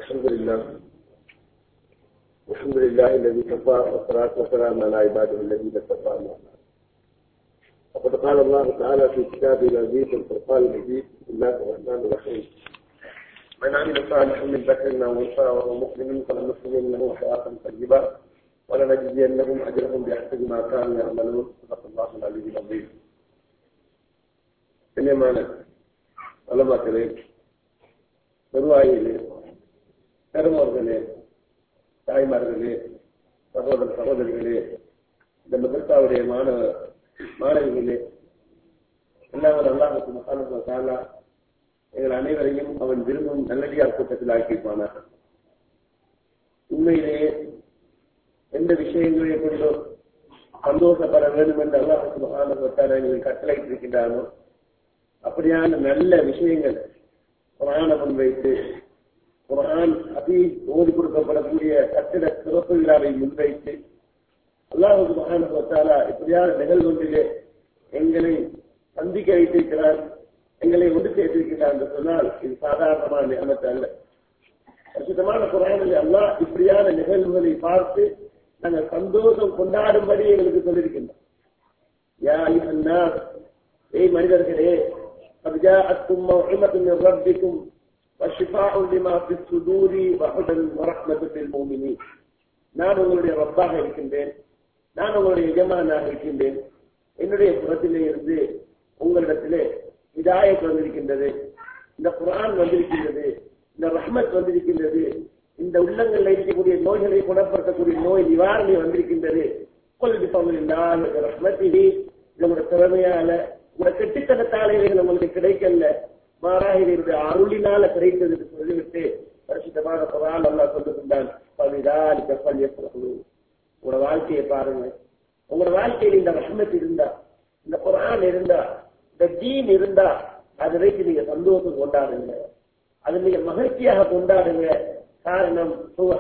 الحمد لله الحمد لله الذي كفى والصلاة والسلام على عباده الذين اصطفى وقد قال الله تعالى في كتابه العزيز الفرقان المجيد بسم الله الرحمن الرحيم من عمل صالحا من ذكر او انثى وهو مؤمن فلنحيينه حياه طيبه ولنجزينهم اجرهم باحسن ما كانوا يعملون صدق الله العلي العظيم கண்ணியமான வல்லமாக்களே பெருவாயிலே பெருமோர்களே தாய்மார்களே சகோதர சகோதரிகளே இந்த மதத்தாவுடைய மாணவ மாணவிகளே எல்லாரும் அல்லாஹுக்கு மகான தாலா எங்கள் அனைவரையும் அவன் விரும்பும் நல்லடியார் கூட்டத்தில் ஆக்கியிருப்பானாக உண்மையிலேயே எந்த விஷயங்களை கொண்டோ சந்தோஷப்பட வேண்டும் என்று அல்லாஹுக்கு மகான எங்களை கட்டளையிட்டிருக்கின்றானோ அப்படியான நல்ல விஷயங்கள் குரான முன்வைத்து குரான் அதி ஓடி கொடுக்கப்படக்கூடிய கட்டிட சிறப்பு விழாவை முன்வைத்து அல்லாஹுக்கு மகான இப்படியான நிகழ்வொன்றிலே எங்களை சந்திக்க வைத்திருக்கிறார் எங்களை ஒன்று சேர்த்திருக்கிறார் என்று சொன்னால் இது சாதாரணமான நிகழ்ச்சி அல்ல பிரசித்தமான குரானில் அல்லாஹ் இப்படியான நிகழ்வுகளை பார்த்து நாங்கள் சந்தோஷம் கொண்டாடும்படி எங்களுக்கு சொல்லியிருக்கின்றோம் யா ஏய் மனிதர்களே قد جاءتكم موعظة من ربكم وشفاء لما في الصدور وهدى ورحمة للمؤمنين நான் உங்களுடைய ரப்பாக இருக்கின்றேன் நான் உங்களுடைய எஜமானாக இருக்கின்றேன் என்னுடைய புறத்திலே இருந்து உங்களிடத்திலே இதாயத் வந்திருக்கின்றது இந்த குரான் வந்திருக்கின்றது இந்த ரஹ்மத் வந்திருக்கின்றது இந்த உள்ளங்களில் இருக்கக்கூடிய நோய்களை குணப்படுத்தக்கூடிய நோய் நிவாரணி வந்திருக்கின்றது கொள்கை பங்குதான் ரஹ்மத்திகி நம்முடைய திறமையால உங்களோட கெட்டித்தனத்தால இவைகள் உங்களுக்கு கிடைக்கல மாறாக இதனுடைய அருளினால கிடைத்தது என்று சொல்லிவிட்டு பரிசுத்தமான குரான் அல்லா சொல்லுகின்றான் உங்களோட வாழ்க்கையை பாருங்க உங்களோட வாழ்க்கையில் இந்த ரஹ்மத் இருந்தா இந்த குரான் இருந்தா இந்த தீன் இருந்தா அதை வைத்து நீங்க சந்தோஷம் கொண்டாடுங்க அதை நீங்க மகிழ்ச்சியாக கொண்டாடுங்க காரணம்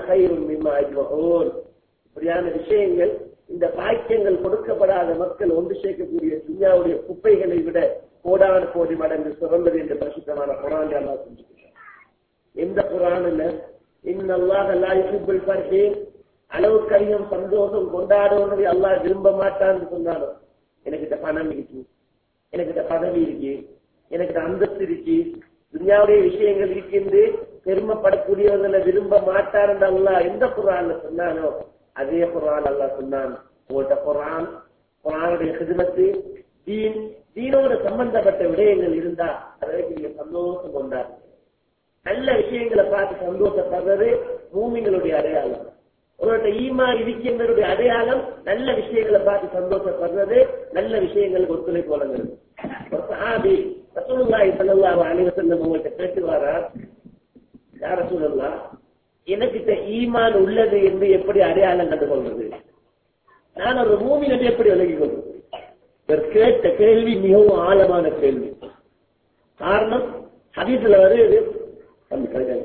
இப்படியான விஷயங்கள் இந்த பாக்கியங்கள் கொடுக்கப்படாத மக்கள் ஒன்று சேர்க்கக்கூடிய துன்யாவுடைய குப்பைகளை விட கோடான கோடி மடங்கு சிறந்தது என்று பிரசித்தமான குரான் அல்லா செஞ்சுக்கிறார் எந்த குரானில் இன்னல்லாஹ் அல்லா யுஹிப்புல் ஃபர்ஹீன் அளவுக்கு அதிகம் சந்தோஷம் கொண்டாடுவதை அல்லாஹ் விரும்ப மாட்டான்னு சொன்னாலும் எனக்கிட்ட பணம் இருக்கு எனக்கிட்ட பதவி இருக்கு எனக்கிட்ட அந்தஸ்து இருக்கு துன்யாவுடைய விஷயங்கள் இருக்கின்று பெருமைப்படக்கூடியவர்களை விரும்ப மாட்டார் என்று அல்லாஹ் எந்த குரான்ல சொன்னானோ அதே குரான் அல்லா சொன்னான் உங்கள்கிட்ட குரான் குரானுடைய சிதுமத்து தீன் தீனோட சம்பந்தப்பட்ட விடயங்கள் இருந்தா அதை நீங்க சந்தோஷம் கொண்டாரு நல்ல விஷயங்களை பார்த்து சந்தோஷப்படுறது பூமிகளுடைய அடையாளம் உங்கள்கிட்ட ஈமா இருக்கின்றதுடைய அடையாளம் நல்ல விஷயங்களை பார்த்து சந்தோஷப்படுறது நல்ல விஷயங்களுக்கு ஒத்துழைப்பு வழங்குறது ஒரு சஹாபி ரசூலுல்லாஹி ஸல்லல்லாஹு அலைஹி வஸல்லம் உங்கள்கிட்ட பேசுவாரா யார சொல்லலாம் எனக்கிட்ட ஈமான் உள்ளது என்று எப்படி அடையாளம் கண்டுகொள்வது நான் ஒரு மூமின் என்று எப்படி விலகிக் கொள்வது இவர் கேட்ட கேள்வி மிகவும் ஆழமான கேள்வி காரணம் ஹதீஸ்ல வருது அந்த கதை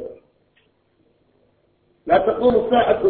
لا تقوم الساعة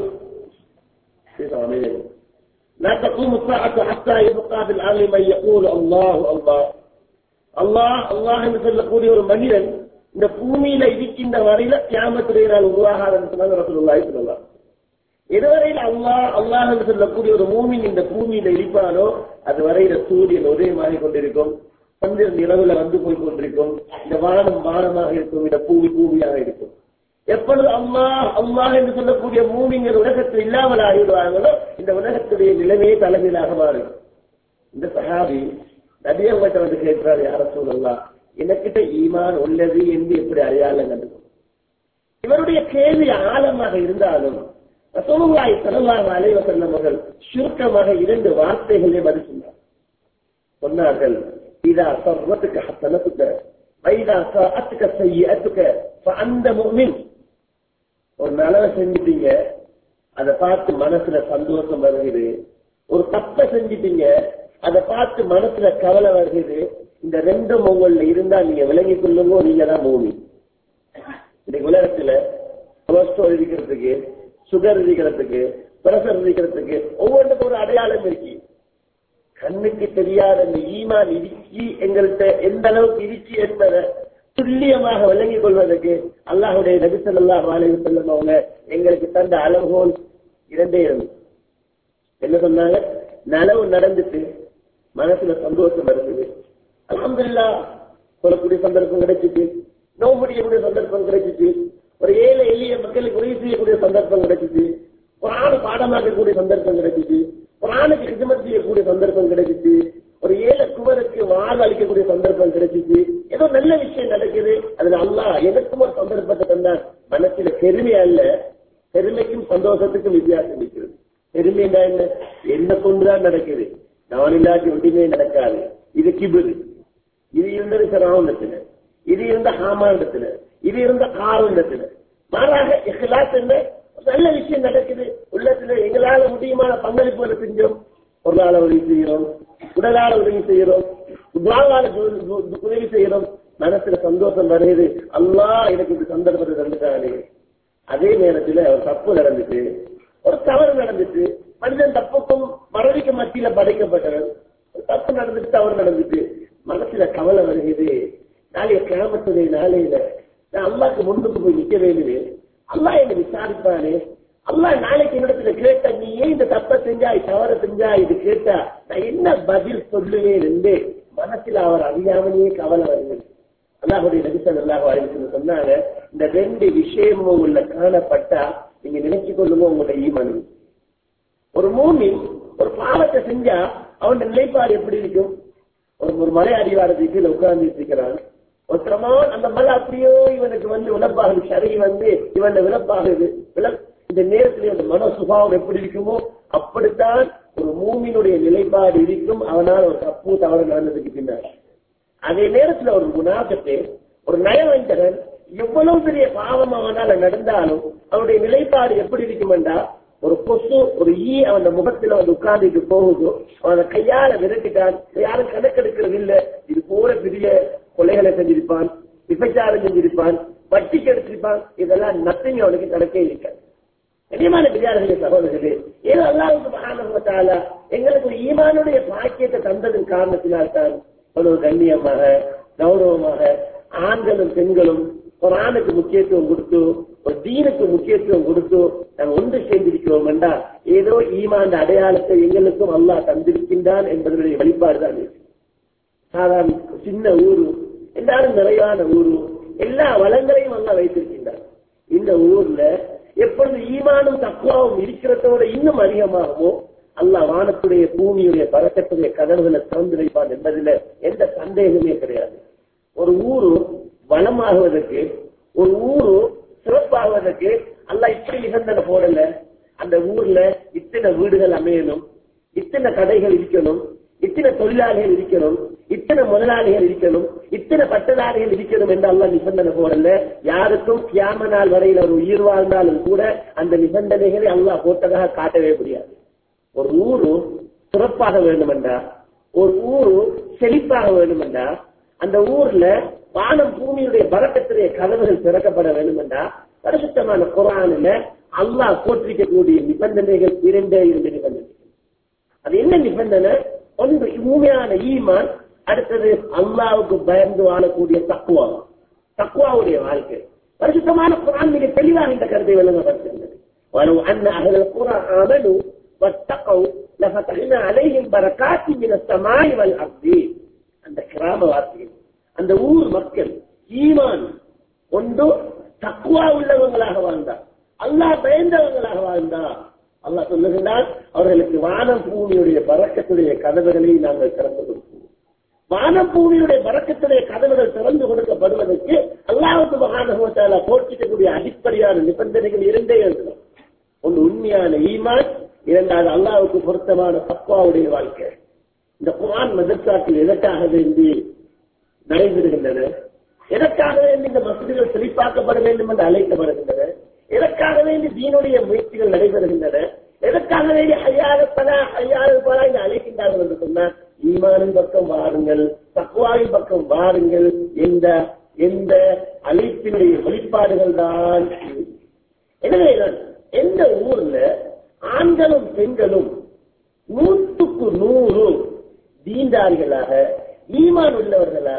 لا تقوم الساعة حتى يبقى بالأرض من يقول الله الله الله الله என்று சொல்லக்கூடிய ஒரு மனிதன் இந்த பூமியில இருக்கின்ற வரையில கியாமத்துடைய நாள் உருவாகாதுன்னு சொன்னாங்க ரசூலுல்லாஹி ஸல்லல்லாஹு எதுவரையில் அல்லாஹ் அல்லாஹ் என்று சொல்லக்கூடிய ஒரு மூமின் இந்த பூமியில இருப்பானோ அது வரையில சூரியன் உதயமாகி கொண்டிருக்கும் சந்திரன் இரவுல வந்து போய் கொண்டிருக்கும் இந்த வானம் வானமாக இருக்கும் இந்த பூமி பூமியாக இருக்கும் எப்பொழுது அல்லாஹ் அல்லாஹ் என்று சொல்லக்கூடிய மூமிங்கள் உலகத்தில் இல்லாமல் ஆகிவிடுவாங்களோ இந்த உலகத்துடைய நிலைமையே தலைமையிலாக மாறும் இந்த சஹாபி நபியவங்கிட்ட வந்து கேட்கிறார் யார சூழல்லா எனக்கிட்ட ஈமான் உள்ளது என்று எப்படி அடையாளம் கண்டு இவருடைய கேள்வி ஆழமாக இருந்தாலும் ரசோலுல்லாய் சல்லாஹ் அலைவசல்லம் அவர்கள் சுருக்கமாக இரண்டு வார்த்தைகளே பதில் சொன்னார் சொன்னார்கள் இதா சர்வத்துக்கு ஹசனத்துக்க வைதா சாத்துக்க செய்யத்துக்க அந்த முமின் ஒரு நலவை செஞ்சிட்டீங்க அதை பார்த்து மனசுல சந்தோஷம் வருகிறது ஒரு தப்ப செஞ்சிட்டீங்க அதை பார்த்து மனசுல கவலை வருகிறது இந்த ரெண்டும் உங்கள்ல இருந்தா நீங்க விளங்கி கொள்ளுங்க நீங்க தான் மூமி இன்னைக்கு உலகத்துல கொலஸ்ட்ரால் இருக்கிறதுக்கு சுகர் இருக்கிறதுக்கு பிரஷர் இருக்கிறதுக்கு ஒவ்வொன்றுக்கும் ஒரு அடையாளம் இருக்கு கண்ணுக்கு தெரியாத அந்த ஈமான் இடிச்சி எங்கள்கிட்ட எந்த அளவுக்கு இடிச்சி என்பதை துல்லியமாக விளங்கிக் கொள்வதற்கு அல்லாஹுடைய நபி ஸல்லல்லாஹு அலைஹி வஸல்லம் அவங்க எங்களுக்கு தந்த அளவுகோல் இரண்டே இருந்து என்ன சொன்னாங்க நனவு நடந்துட்டு மனசுல சந்தோஷம் இருந்தது அல்ஹம்துலில்லாஹ் சொல்லக்கூடிய சந்தர்ப்பம் கிடைச்சிட்டு நோவு முடியக்கூடிய சந்தர்ப்பம் கிடைச்சிட்டு ஒரு ஏழை எளிய மக்களுக்கு உதவி செய்யக்கூடிய சந்தர்ப்பம் கிடைச்சிட்டு ஒரு ஆணு பாடமாக்கக்கூடிய சந்தர்ப்பம் கிடைச்சிட்டு ஒரு ஆணுக்கு ஹிதமத் செய்யக்கூடிய சந்தர்ப்பம் கிடைச்சிட்டு ஒரு ஏழை குவருக்கு வாழ் அளிக்கக்கூடிய சந்தர்ப்பம் கிடைச்சிச்சு ஏதோ நல்ல விஷயம் நடக்குது அதுல அல்லாஹ் எனக்கும் ஒரு சந்தர்ப்பத்தை தந்தான் மனசுல பெருமை அல்ல பெருமைக்கும் சந்தோஷத்துக்கும் வித்தியாசம் இருக்கிறது பெருமை என்ன என்ன என்ன கொண்டுதான் நடக்குது நான் இல்லாட்டி ஒன்றுமே நடக்காது இது கிபுது இது இருந்தது சிராவண்டத்துல இது இருந்த ஹாமாண்டத்துல இது இருந்த காரண்டத்துல மாறாக இஹ்லாஸ் என்ன ஒரு நல்ல விஷயம் நடக்குது உள்ளத்துல எங்களால முடியுமான பங்களிப்புகளை செஞ்சோம் பொருளால உதவி செய்யறோம் உடலால உதவி செய்யறோம் துவாவால உதவி செய்யறோம் மனசுல சந்தோஷம் வருகிறது அல்லாஹ் எனக்கு இந்த சந்தர்ப்பத்தை தந்துட்டானே அதே நேரத்துல ஒரு தப்பு நடந்துட்டு ஒரு தவறு நடந்துட்டு மனிதன் தப்புக்கும் மறதிக்கு மத்தியில படைக்கப்பட்டவன் ஒரு தப்பு நடந்துட்டு தவறு நடந்துட்டு மனசுல கவலை வருகிறது நாளைய கிராமத்துடைய நாளையில நான் அல்லாக்கு முன்னுக்கு போய் நிக்க வேண்டுமே அல்லாஹ் என்னை விசாரிப்பானே அல்லாஹ் நாளைக்கு என்னிடத்துல கேட்டா நீ ஏன் இந்த தப்ப செஞ்சாய் தவற செஞ்சா இது கேட்டா நான் என்ன பதில் சொல்லுவேன் என்று மனசுல அவர் அறியாமலேயே கவலை வருகிறது அல்லாஹுடைய நபிசன் அல்லாஹ் அறிவிச்சு சொன்னாங்க இந்த ரெண்டு விஷயமும் உள்ள காணப்பட்டா நீங்க நினைச்சு கொள்ளுங்க உங்களுடைய ஈமன் ஒரு மூமின் ஒரு பாவத்தை செஞ்சா அவன் நிலைப்பாடு எப்படி இருக்கும் ஒரு ஒரு மலை அடிவாரத்துக்கு கீழே உட்கார்ந்து இருக்கிறான் ஒரு சிரமம் அந்த மலை அப்படியோ இவனுக்கு வந்து விளப்பாகுது சரி வந்து இவன் விளப்பாகுது விள- இந்த நேரத்தில் அந்த மன சுபாவம் எப்படி இருக்குமோ அப்படித்தான் ஒரு மூமினுடைய நிலைப்பாடு இருக்கும் அவனால் ஒரு தப்பு தவறு நடந்ததுக்கு பின்னாடி அதே நேரத்துல ஒரு குணாகத்தை ஒரு நயவஞ்சகன் எவ்வளவு பெரிய பாவம் அவனால நடந்தாலும் அவனுடைய நிலைப்பாடு எப்படி இருக்குமெண்டா ஒரு கொசு ஒரு ஈ அவன் முகத்துல வந்து உட்கார்ந்துட்டு போகுதோ அவனை கையால விரட்டிட்டான் யாரும் கணக்கெடுக்கிறது இல்ல இது போல பெரிய கொலைகளை செஞ்சிருப்பான் விபச்சாரம் செஞ்சிருப்பான் வட்டிக்கு எடுத்திருப்பான் இதெல்லாம் நத்திங் அவனுக்கு கணக்கே இருக்காது கண்ணியமான பெரியார்களே சகோதரர்களே ஏதோ அல்லாவுக்கு மகானவத்தால எங்களுக்கு ஒரு ஈமானுடைய பாக்கியத்தை தந்ததன் காரணத்தினால் தான் ஒரு கண்ணியமாக கௌரவமாக ஆண்களும் பெண்களும் ஒரு ஆணுக்கு முக்கியத்துவம் கொடுத்து ஒரு தீனுக்கு முக்கியத்துவம் கொடுத்து நாங்கள் ஒன்று சேர்ந்திருக்கிறோம் என்றா ஏதோ ஈமான் அடையாளத்தை எங்களுக்கும் அல்லாஹ் தந்திருக்கின்றான் என்பதனுடைய வெளிப்பாடுதான் இருக்கு சாதாரண சின்ன ஊரு எல்லாரும் நிறைவான ஊரு எல்லா வளங்களையும் அல்லாஹ் வைத்திருக்கின்றார் இந்த ஊர்ல எப்பொழுது ஈமானும் தக்குவாவும் இருக்கிறதோட இன்னும் அதிகமாகவோ அல்லாஹ் வானத்துடைய பூமியுடைய பறக்கத்துடைய கதவுகளை திறந்து வைப்பான் என்பதில் எந்த சந்தேகமே கிடையாது ஒரு ஊரு வளமாகுவதற்கு ஒரு ஊரு சிறப்பாகுவதற்கு அல்லாஹ் இப்படி நிபந்தனை போடல அந்த ஊர்ல இத்தனை வீடுகள் அமையணும் இத்தனை கடைகள் இருக்கணும் இத்தனை தொழிலாளிகள் இருக்கணும் இத்தனை முதலாளிகள் இருக்கணும் இத்தனை பட்டதாரிகள் இருக்கணும் என்று அல்லாஹ் நிபந்தனை போடல யாருக்கும் கியாம நாள் வரையில் ஒரு உயிர் வாழ்ந்தாலும் கூட அந்த நிபந்தனைகளை அல்லாஹ் போட்டதாக காட்டவே முடியாது ஒரு ஊரு சிறப்பாக வேண்டுமென்றா ஒரு ஊரு செழிப்பாக வேண்டுமென்றா அந்த ஊர்ல வானம் பூமியுடைய பறக்கத்துடைய கதவுகள் திறக்கப்பட வேண்டுமென்றா பரிசுத்தமான குரானில அல்லாஹ் போற்றிருக்கக்கூடிய நிபந்தனைகள் இரண்டே இரண்டு நிபந்தனை அது என்ன நிபந்தனை ஒன்று உண்மையான ஈமான் அடுத்தது அல்லாவுக்கு பயந்து வாழக்கூடிய தக்குவா தக்குவாவுடைய வாழ்க்கை பரிசுத்தமான குரான் மிக தெளிவாக இந்த கருத்தை விளங்கப்படுத்துகிறது ولو أن أهل القرى آمنوا واتقوا لفتحنا عليهم بركات من السماء والأرض அந்த கிராம வாசிகள் அந்த ஊர் மக்கள் ஈமான் ஒன்று தக்குவா உள்ளவங்களாக வாழ்ந்தார் அல்லாஹ் பயந்தவங்களாக வாழ்ந்தார் அல்லாஹ் சொல்லுகிறார் அவர்களுக்கு வானம் பூமியுடைய பறக்கத்துடைய கதவுகளை நாங்கள் திறந்து கொடுப்போம் வானம் பூமியுடைய பறக்கத்துடைய கதவுகள் திறந்து கொடுக்கப்படுவதற்கு அல்லாவுக்கு மகானகத்தால போட்டிக்கக்கூடிய அடிப்படையான நிபந்தனைகள் இரண்டே இருந்தன ஒன்று உண்மையான ஈமான் இரண்டாவது அல்லாவுக்கு பொருத்தமான தப்பாவுடைய வாழ்க்கை இந்த குரான் மதர்சாக்கள் எதற்காக வேண்டி நடைபெறுகின்றன எதற்காக வேண்டி இந்த மசூதிகள் செழிப்பாக்கப்பட வேண்டும் என்று அழைக்கப்படுகின்றன எதற்காக வேண்டி தீனுடைய முயற்சிகள் நடைபெறுகின்றன எதற்காக வேண்டி ஐயாறு பல ஐயாறு பல என்று அழைக்கின்றார்கள் என்று சொன்னால் ஈமானின் பக்கம் வாருங்கள் தக்குவாவின் பக்கம் வாருங்கள் எந்த எந்த அழைப்பினுடைய வெளிப்பாடுகள் தான் இது. எனவே தான் எந்த ஊர்ல ஆண்களும் பெண்களும் நூற்றுக்கு நூறு தீண்டாரிகளாக ஈமான் உள்ளவர்களாக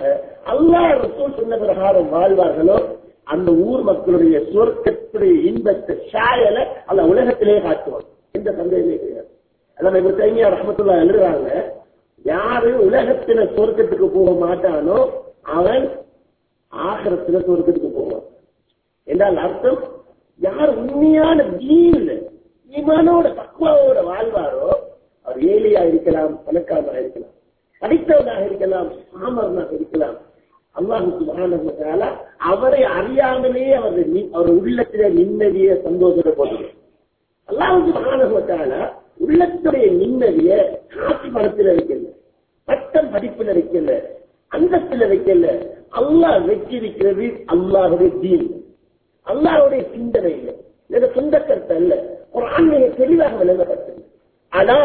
அல்லாஹ் ரசூல் சொன்ன பிரகாரம் வாழ்வார்களோ அந்த ஊர் மக்களுடைய சுவர்க்கத்துடைய இன்பத்தை சாயல அந்த உலகத்திலே காட்டுவான் எந்த சந்தேகமே கிடையாது அதான் இப்ப தைமியா ரஹமத்துல்லா எழுதுறாங்க யாரு உலகத்தில சொர்க்கத்துக்கு போக மாட்டானோ அவன் ஆகரத்துல சொர்க்கத்துக்கு போவான் என்றால் அர்த்தம் யார் உண்மையான தீன்ல ஈமானோட தக்குவாவோட வாழ்வாரோ அவர் ஏழையா இருக்கலாம் பணக்காரனாக இருக்கலாம் படித்தவனாக இருக்கலாம் சாமரனாக இருக்கலாம் அல்லாஹு சுப்ஹானஹு வ தஆலா அவரை அறியாமலே அவரது நி- அவர் உள்ளத்திலே நிம்மதிய சந்தோஷத்தை போட்டு அல்லாஹு சுப்ஹானஹு வ தஆலா உள்ளத்துடைய நிம்மதிய காசு பணத்துல வைக்கல பட்டம் படிப்புல வைக்கல அந்தஸ்துல வைக்கல அல்லாஹ் வச்சிருக்கிறது அல்லாஹுடைய தீன் அல்லாஹ்வுடைய சிந்தனை இல்லை இது சொந்த கருத்து அல்ல ஒரு ஆன்மீக தெளிவாக விளங்கப்பட்டது ஆனா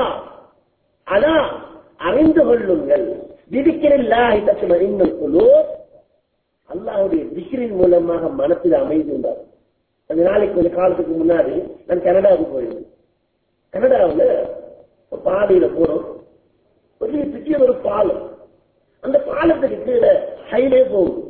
ஆனா அறிந்து கொள்ளுங்கள் விதிக்கிறில்லாஹி தத்துவ இன்னும் குழு அல்லாஹ்வுடைய திக்ரின் மூலமாக மனத்தில் அமைந்துள்ளார் கொஞ்ச நாளைக்கு கொஞ்ச காலத்துக்கு முன்னாடி நான் கனடாவுக்கு போயிருந்தேன் கனடாவுல ஒரு பாதையில போறோம் பெரிய பெரிய ஒரு பாலம் அந்த பாலத்துக்கு கீழே ஹைவே போகுது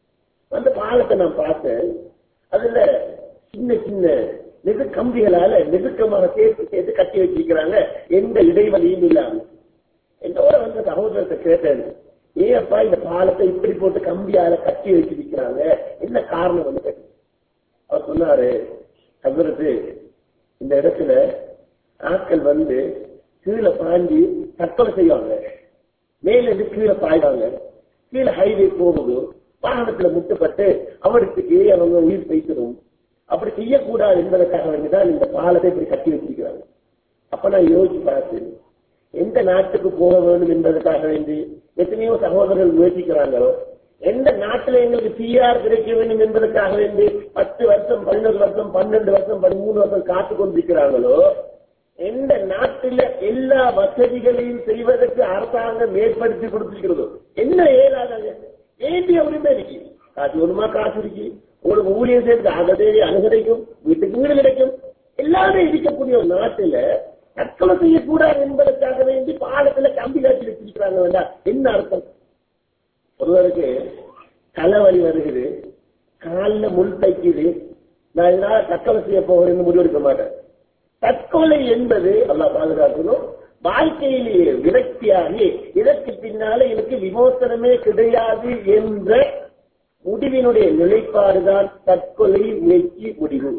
அந்த பாலத்தை நான் பார்த்தேன் அதுல சின்ன சின்ன நெது கம்பிகளால நெருக்கமாக சேர்த்து சேர்த்து கட்டி வச்சிருக்கிறாங்க எந்த இடைவெளியும் இல்லாம என்னோட வந்த சகோதரத்தை கேட்டேன் ஏப்பா இந்த பாலத்தை இப்படி போட்டு கம்பியால கட்டி வச்சிருக்கிறாங்க என்ன காரணம் வந்து கேட்டேன் அவர் சொன்னாரு அவருக்கு இந்த இடத்துல ஆட்கள் வந்து கீழே பாஞ்சி தற்கொலை செய்வாங்க மேல இருந்து கீழே பாய்வாங்க கீழே ஹைவே போகுது வாகனத்துல முட்டுப்பட்டு அவருக்கு அவங்க உயிர் பேசணும் அப்படி செய்யக்கூடாது என்பதற்காக வேண்டிதான் இந்த பாலத்தை இப்படி கட்டி வச்சிருக்கிறாங்க அப்ப நான் யோசிச்சு பார்த்தேன் எந்த நாட்டுக்கு போக வேண்டும் என்பதற்காக வேண்டி எத்தனையோ சகோதரர்கள் முயற்சிக்கிறாங்களோ எந்த நாட்டுல எங்களுக்கு பிஆர் கிடைக்க வேண்டும் என்பதற்காக வேண்டி பத்து வருஷம் பதினொரு வருஷம் பன்னெண்டு வருஷம் பதிமூணு வருஷம் காத்து கொண்டிருக்கிறாங்களோ எந்த நாட்டில எல்லா வசதிகளையும் செய்வதற்கு அரசாங்கம் ஏற்படுத்தி கொடுத்திருக்கிறதோ என்ன ஏலாதாங்க வேண்டிய உரிமை இருக்கு காசு ஒண்ணுமா காசு இருக்கு உங்களுக்கு ஊழியம் சேர்ந்து அகதே அணுகடைக்கும் வீட்டுக்கு வீடு கிடைக்கும் எல்லாமே இருக்கக்கூடிய ஒரு நாட்டுல தற்கொலை செய்யக்கூடாது என்பதற்காக வேண்டி பாலத்துல கம்பி காட்சி வச்சிருக்கிறாங்க வேண்டாம் என்ன அர்த்தம் ஒருவருக்கு தலைவலி வருகிறது காலில் முள் தைக்குது நான் இதனால தற்கொலை செய்ய போகிறேன்னு முடிவெடுக்க மாட்டேன் தற்கொலை என்பது அல்லாஹ் பாதுகாக்கணும் வாழ்க்கையிலேயே விரக்தியாகி இதற்கு பின்னால எனக்கு விமோசனமே கிடையாது என்ற முடிவினுடைய நிலைப்பாடுதான் தற்கொலை முயற்சி முடிவு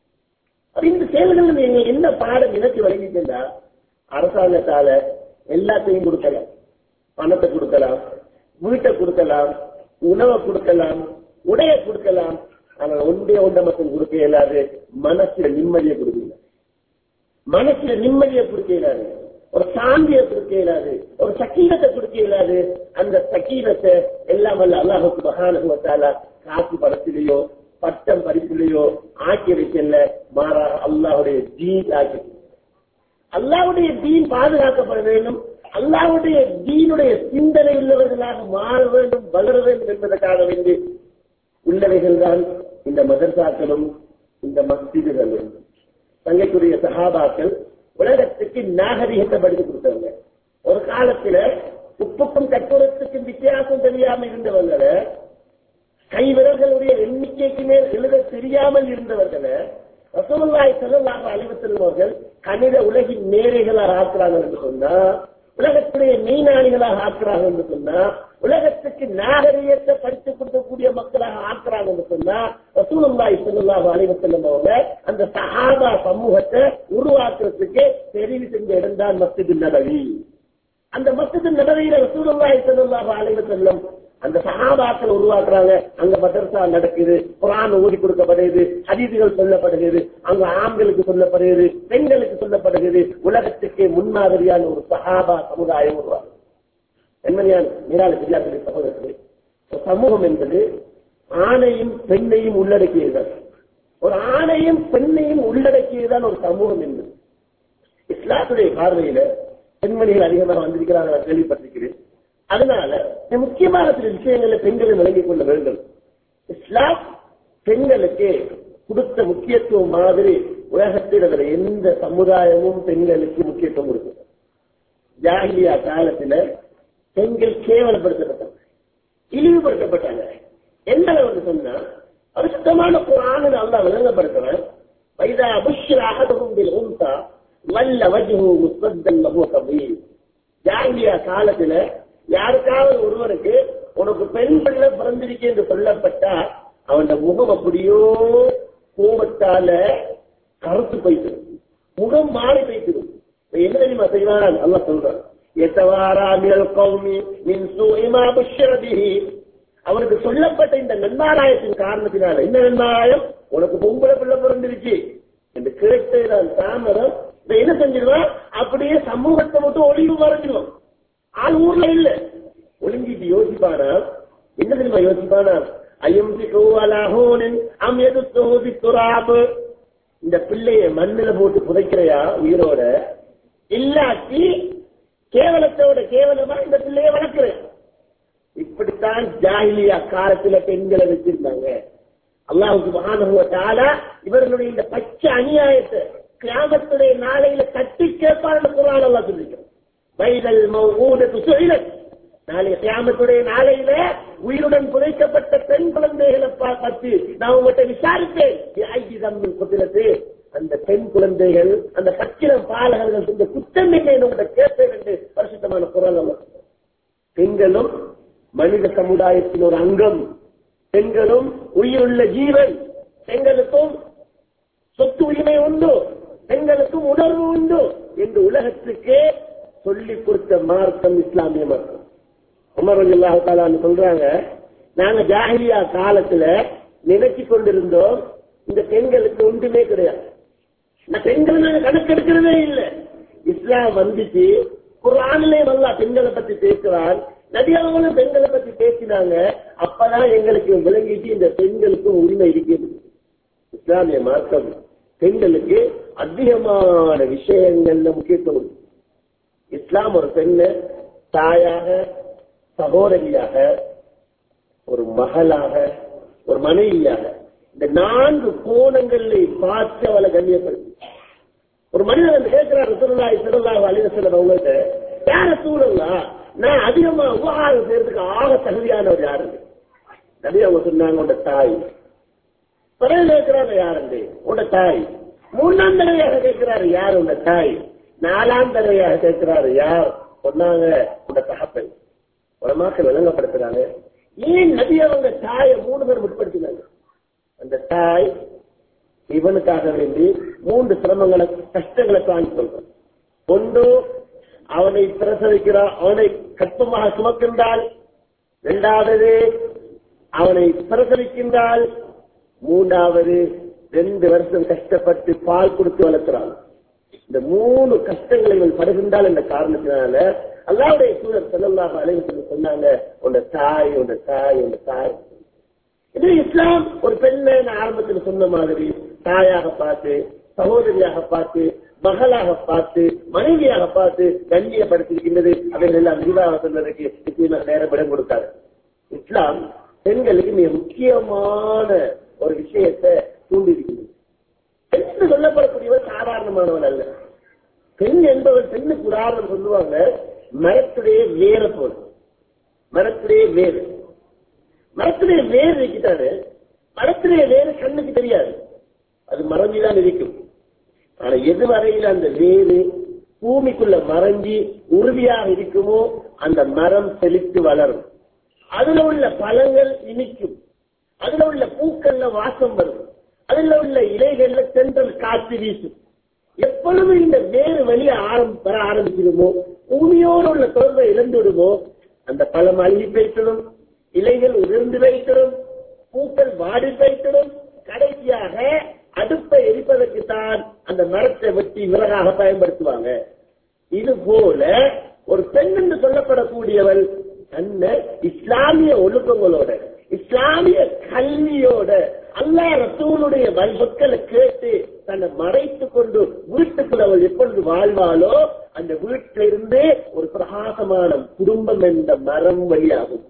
அப்ப இந்த செயல்கள் நீங்க என்ன பாடம் எனக்கு வழங்கிட்டா அரசாங்கத்தால எல்லாத்தையும் கொடுக்கலாம் பணத்தை கொடுக்கலாம் வீட்டை கொடுக்கலாம் உணவை கொடுக்கலாம் உடைய கொடுக்கலாம் ஆனால் ஒன்றே ஒன்றை மட்டும் கொடுக்க இயலாது மனசுல நிம்மதியை கொடுக்கல மனசுல நிம்மதியை கொடுக்க இயலாது ஒரு சாந்தியை கொடுக்க இயலாது ஒரு சக்கீனத்தை கொடுக்க இயலாது அந்த சக்கீனத்தை எல்லாம் அல்ல அல்லாஹுக்கு மகானுவத்தால காசு படத்திலேயோ பட்டம் படிப்பிலேயோ ஆக்கி வைக்கல மாறாக அல்லாஹுடைய தீன் ஆக்கி அல்லாஹ்வுடைய தீன் பாதுகாக்கப்பட வேண்டும் அல்லாஹ்வுடைய தீனுடைய சிந்தனை உள்ளவர்களாக மாற வேண்டும் வளர வேண்டும் என்பதற்காக வேண்டி உள்ளவைகள் தான் இந்த மதர்சாக்களும் இந்த மஸ்ஜிதுகளும் தங்கைக்குரிய சகாபாக்கள் உலகத்துக்கு நாகரிகத்தை படித்து கொடுத்தவங்க ஒரு காலத்துல உப்புக்கும் கட்டுரத்துக்கும் வித்தியாசம் தெரியாம இருந்தவங்களை கைவிரல்களுடைய எண்ணிக்கைக்கு மேல் எழுத தெரியாமல் இருந்தவர்களை ரசூலுல்லாஹி ஸல்லல்லாஹு அலைஹி வஸல்லம் அவர்கள் கணித உலகின் மேதைகளாக ஆக்குறாங்க என்று சொன்னா உலகத்துடைய மெய்ஞானிகளாக ஆக்குறாங்க என்று சொன்னா உலகத்துக்கு நாகரிகத்தை படித்துக் கொடுக்கக்கூடிய மக்களாக ஆக்குறாங்க என்று சொன்னா ரசூலுல்லாஹி ஸல்லல்லாஹு அலைஹி வஸல்லம் அவங்க அந்த சஹாபா சமூகத்தை உருவாக்குறதுக்கு தெரிவு செஞ்ச இடம் தான் மஸ்ஜித் நபவி அந்த மஸ்ஜித் நபவியில ரசூலுல்லாஹி ஸல்லல்லாஹு அலைஹி வஸல்லம் அந்த சஹாபாக்கள் உருவாக்குறாங்க அங்க மதரசா நடக்குது குரான் ஊதி கொடுக்கப்படுகிறது ஹதீதுகள் சொல்லப்படுகிறது அங்க ஆண்களுக்கு சொல்லப்படுகிறது பெண்களுக்கு சொல்லப்படுகிறது உலகத்துக்கே முன்மாதிரியான ஒரு சஹாபா சமுதாயம் உருவாகும் என்மதியான மீராள பெரியார்கள் சகோதரர்களே ஒரு சமூகம் என்பது ஆணையும் பெண்ணையும் உள்ளடக்கியதுதான் ஒரு ஆணையும் பெண்ணையும் உள்ளடக்கியதுதான் ஒரு சமூகம் என்பது இஸ்லாத்துடைய பார்வையில பெண்மணிகள் அதிகமாக வந்திருக்கிறாங்க நான் கேள்விப்பட்டிருக்கிறேன் அதனால இந்த முக்கியமான சில விஷயங்களை பெண்களை விளங்கிக் கொள்ள வேண்டும் இஸ்லாம் பெண்களுக்கு கொடுத்த முக்கியத்துவம் மாதிரி உலகத்தில் அதுல எந்த சமுதாயமும் பெண்களுக்கு முக்கியத்துவம் கொடுக்கும் ஜாகிலியா காலத்துல பெண்கள் கேவலப்படுத்தப்பட்டவங்க இழிவுபடுத்தப்பட்டாங்க எந்த அளவுக்கு சொன்னா அது சுத்தமான குரான் அல்லா விளங்கப்படுத்துறேன் வைதா புஷ்ர அகதகும் பில் உன்சா வல்ல வஜ்ஹு முஸ்தத்தன் லஹு கபீர் ஜாங்கிலியா காலத்துல யாருக்காவது ஒருவனுக்கு உனக்கு பெண் பிள்ளை பிறந்திருக்கு என்று சொல்லப்பட்டா அவன் முகம் அப்படியோ கோபத்தால கருத்து போய்த்திடும் முகம் மாறி போய்த்திடும் இப்ப என்ன தெரியுமா செய்வான் அல்லா சொல்றான் எத்தவாரா மினல் கௌமி மின் சூஇமா புஷ்ர பிஹி அவனுக்கு சொல்லப்பட்ட இந்த நன்மாராயத்தின் காரணத்தினால இந்த நன்மாராயம் உனக்கு பொம்பளை பிள்ளை பிறந்திருச்சு என்று கேட்டு நான் தாமரம் இதை என்ன செஞ்சிருவான் அப்படியே சமூகத்தை மட்டும் ஒளிவு மறைஞ்சிருவான் ஆள் ஊர்ல இல்ல ஒளிஞ்சிட்டு யோசிப்பானா என்ன தெரியுமா யோசிப்பானா ஐயம் சிகோவலாகோனின் அம் எது தோதி துராபு இந்த பிள்ளைய மண்ணில போட்டு புதைக்கிறையா உயிரோட இல்லாட்டி கேவலத்தோட கேவலமா இந்த பிள்ளைய வளர்க்கிறேன் இப்படித்தான் ஜாகிலியா காலத்துல பெண்களை வச்சிருந்தாங்க அல்லாஹுக்கு மகானுவத்தால இவர்களுடைய இந்த பச்சை அநியாயத்தை கிராமத்துடைய நாளையில தட்டி கேட்பார்கள் குரான் அல்லா சொல்லிக்கிறோம் வைதல் மௌஊதத்து சுயிலத் நாளைய கிராமத்துடைய நாளையில உயிருடன் புதைக்கப்பட்ட பெண் குழந்தைகளை பா- பற்றி நான் உங்கள்கிட்ட விசாரித்தேன் ஐடி தம்பில் குதிரத்து அந்த பெண் குழந்தைகள் அந்த பச்சிலம் பாலகர்கள் இந்த குற்றம் என்ன உங்கள்கிட்ட கேட்பேன் என்று பரிசுத்தமான குரல் அல்லா சொல்றார். பெண்களும் மனித சமுதாயத்தின் ஒரு அங்கம் பெண்களும் உயிருள்ள ஜீவன் பெண்களுக்கும் சொத்து உரிமை உண்டு பெண்களுக்கும் உணர்வு உண்டு என்று உலகத்துக்கே சொல்லிக் கொடுத்த மார்க்கம் இஸ்லாமிய மார்க்கம் உமர் அல்லாஹாலான்னு சொல்றாங்க நாங்க ஜாஹிலியா காலத்துல நினைச்சு கொண்டிருந்தோம் இந்த பெண்களுக்கு ஒன்றுமே கிடையாது இந்த பெண்களை நாங்க கணக்கெடுக்கிறதே இல்லை இஸ்லாம் வந்துச்சு குரானிலே நல்லா பெண்களை பத்தி பேசுறான் நபியவங்களும் பெண்களை பத்தி பேசினாங்க அப்பதான் எங்களுக்கு விளங்கிட்டு இந்த பெண்களுக்கும் உரிமை இருக்கிறது இஸ்லாமிய மார்க்கம் பெண்களுக்கு அதிகமான விஷயங்கள்ல முக்கியத்துவம் இஸ்லாம் ஒரு பெண்ணு தாயாக சகோதரியாக ஒரு மகளாக ஒரு மனைவியாக இந்த நான்கு கோணங்களை பார்த்து அவளை கண்ணியப்படுத்தி ஒரு மனிதன் வந்து கேட்கிறார் ரசூலுல்லாஹி ஸல்லல்லாஹு அலைஹி வஸல்லம் அவங்கள்ட்ட யார ரசூலுல்லா நான் அதிகமா உபகாரம் செய்யறதுக்கு ஆக தகுதியானவர் யாரு நபி அவங்க சொன்னாங்க உங்க தாய் பிறகு கேட்கிறாங்க யாருண்டு உங்க தாய் மூணாம் தடவையாக கேட்கிறாரு யார் உங்க தாய் நாலாம் தடவையாக கேட்கிறாரு யார் சொன்னாங்க உங்க தகப்பன் உலமாக்கள் விளங்கப்படுத்துறாங்க ஏன் நபி அவங்க தாயை மூணு பேர் முற்படுத்தினாங்க அந்த தாய் இவனுக்காக வேண்டி மூன்று சிரமங்களை கஷ்டங்களை தாங்கி சொல்றான் ஒன்று அவனை பிரசவிக்கிறான் அவனை கற்பமாக சுமக்கின்றாள் இரண்டாவது அவனை பிரசவிக்கின்றாள் மூன்றாவது ரெண்டு வருஷம் கஷ்டப்பட்டு பால் கொடுத்து வளர்க்கிறான் இந்த மூணு கஷ்டங்களை இவன் படுகின்றால் என்ற காரணத்தினால அல்லாவுடைய சூழல் செல்லல்லாக அழைவு சொன்னாங்க உன்னை தாய் உன்னை தாய் உன்னை தாய் இது இஸ்லாம் ஒரு பெண்ணை நான் ஆரம்பத்தில் சொன்ன மாதிரி தாயாக பார்த்து சகோதரியாக பார்த்து மகளாக பார்த்து மனைவியாக பார்த்து கண்ணியப்படுத்தியிருக்கின்றது அவைகள் எல்லாம் விரிவாக சொன்னதுக்கு நிச்சயமாக நேரம் இடம் கொடுக்காது இஸ்லாம் பெண்களுக்கு மிக முக்கியமான ஒரு விஷயத்தை தூண்டியிருக்கிறது பெண் என்று சொல்லப்படக்கூடியவர் சாதாரணமானவன் அல்ல பெண் என்பவர் பெண்ணுக்கு உதாரணம் சொல்லுவாங்க மரத்துடைய வேற போல் மரத்துடைய வேறு மரத்துடைய வேர் இருக்கிட்டாரு மரத்துடைய வேறு கண்ணுக்கு தெரியாது அது மறைஞ்சுதான் இருக்கும் ஆனா எது வரையில அந்த வேறு பூமிக்குள்ள மறைஞ்சி உறுதியாக இருக்குமோ அந்த மரம் செழித்து வளரும் அதுல உள்ள பழங்கள் இனிக்கும் அதுல உள்ள பூக்கள்ல வாசம் வரும் அதுல உள்ள இலைகள்ல தென்றல் காற்று வீசும் எப்பொழுது இந்த வேறு வெளியே ஆரம் வர ஆரம்பிச்சிருமோ பூமியோடு உள்ள தொடர்பை இழந்து விடுமோ அந்த பழம் அழுகி போய்த்திடும் இலைகள் உதிர்ந்து வைத்திடும் பூக்கள் வாடி வைத்திடும் கடைசியாக அடுப்பை எரிப்பதற்கு தான் அந்த மரத்தை வெட்டி விறகாக பயன்படுத்துவாங்க இது போல ஒரு பெண் என்று சொல்லப்படக்கூடியவள் தன்னை இஸ்லாமிய ஒழுக்கங்களோட இஸ்லாமிய கல்வியோட அல்லா ரசூலுடைய வல் சொற்களை கேட்டு தன்னை மறைத்துக் கொண்டு வீட்டுக்குள்ள அவள் எப்பொழுது வாழ்வாளோ அந்த வீட்டிலிருந்து ஒரு பிரகாசமான குடும்பம் என்ற மரம் வழியாகும்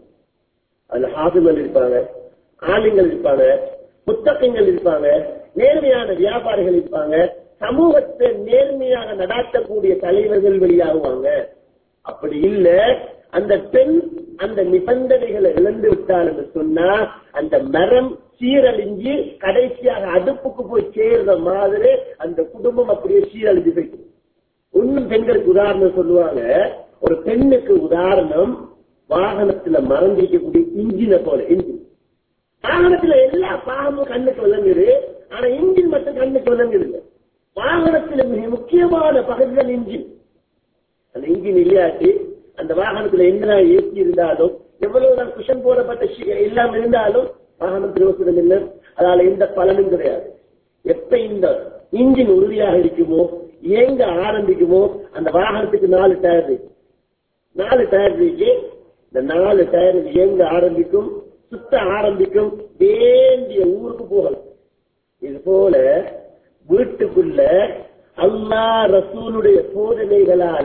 அதுல ஹாபிகள் இருப்பாங்க ஆலிங்கள் இருப்பாங்க புத்தகங்கள் இருப்பாங்க நேர்மையான வியாபாரிகள் இருப்பாங்க சமூகத்தை நேர்மையாக நடாத்தக்கூடிய தலைவர்கள் வெளியாகுவாங்க அப்படி இல்ல அந்த பெண் அந்த நிபந்தனைகளை இழந்து விட்டாள் என்று சொன்னா அந்த மரம் சீரழிஞ்சு கடைசியாக அடுப்புக்கு போய் சேர்ற மாதிரி அந்த குடும்பம் அப்படியே சீரழிஞ்சு போயிட்டு இன்னும் பெண்களுக்கு உதாரணம் சொல்லுவாங்க ஒரு பெண்ணுக்கு உதாரணம் வாகனத்துல மறந்திருக்கக்கூடிய இன்ஜினை போல இன்ஜின் வாகனத்துல எல்லா பாகமும் கண்ணுக்கு விளங்குது ஆனா இன்ஜின் மட்டும் கண்ணுக்கு விளங்குது இல்ல வாகனத்துல மிக முக்கியமான பகுதிகள் இன்ஜின் அந்த இன்ஜின் இல்லையாட்டி அந்த வாகனத்துல என்ன ஏசி இருந்தாலும் எவ்வளவுதான் குஷன் போடப்பட்ட ஷி- எல்லாம் இருந்தாலும் வாகனம் பிரயோசனம் இல்லை அதனால எந்த பலனும் கிடையாது எப்ப இந்த இன்ஜின் உறுதியாக இருக்குமோ இயங்க ஆரம்பிக்குமோ அந்த வாகனத்துக்கு நாலு டயர் இருக்கு நாலு டயர் இருக்கு இந்த நாலு டயர் இயங்க ஆரம்பிக்கும் சுத்த ஆரம்பிக்கும் வேண்டிய ஊருக்கு போகலாம் இது போல வீட்டுக்குள்ள அல்லா ரசூலுடைய சோதனைகளால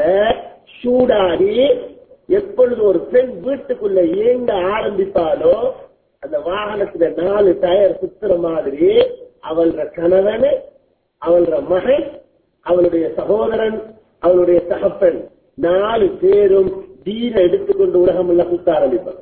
சூடாகி எப்பொழுது ஒரு பெண் வீட்டுக்குள்ள இயங்க ஆரம்பிப்பாலோ அந்த வாகனத்துல நாலு டயர் சுத்துற மாதிரி அவளோட கணவன் அவளோட மகன் அவளுடைய சகோதரன் அவளுடைய தகப்பன் நாலு பேரும் தீன எடுத்துக்கொண்டு உலகம் எல்லாம் சுத்த ஆரம்பிப்பாங்க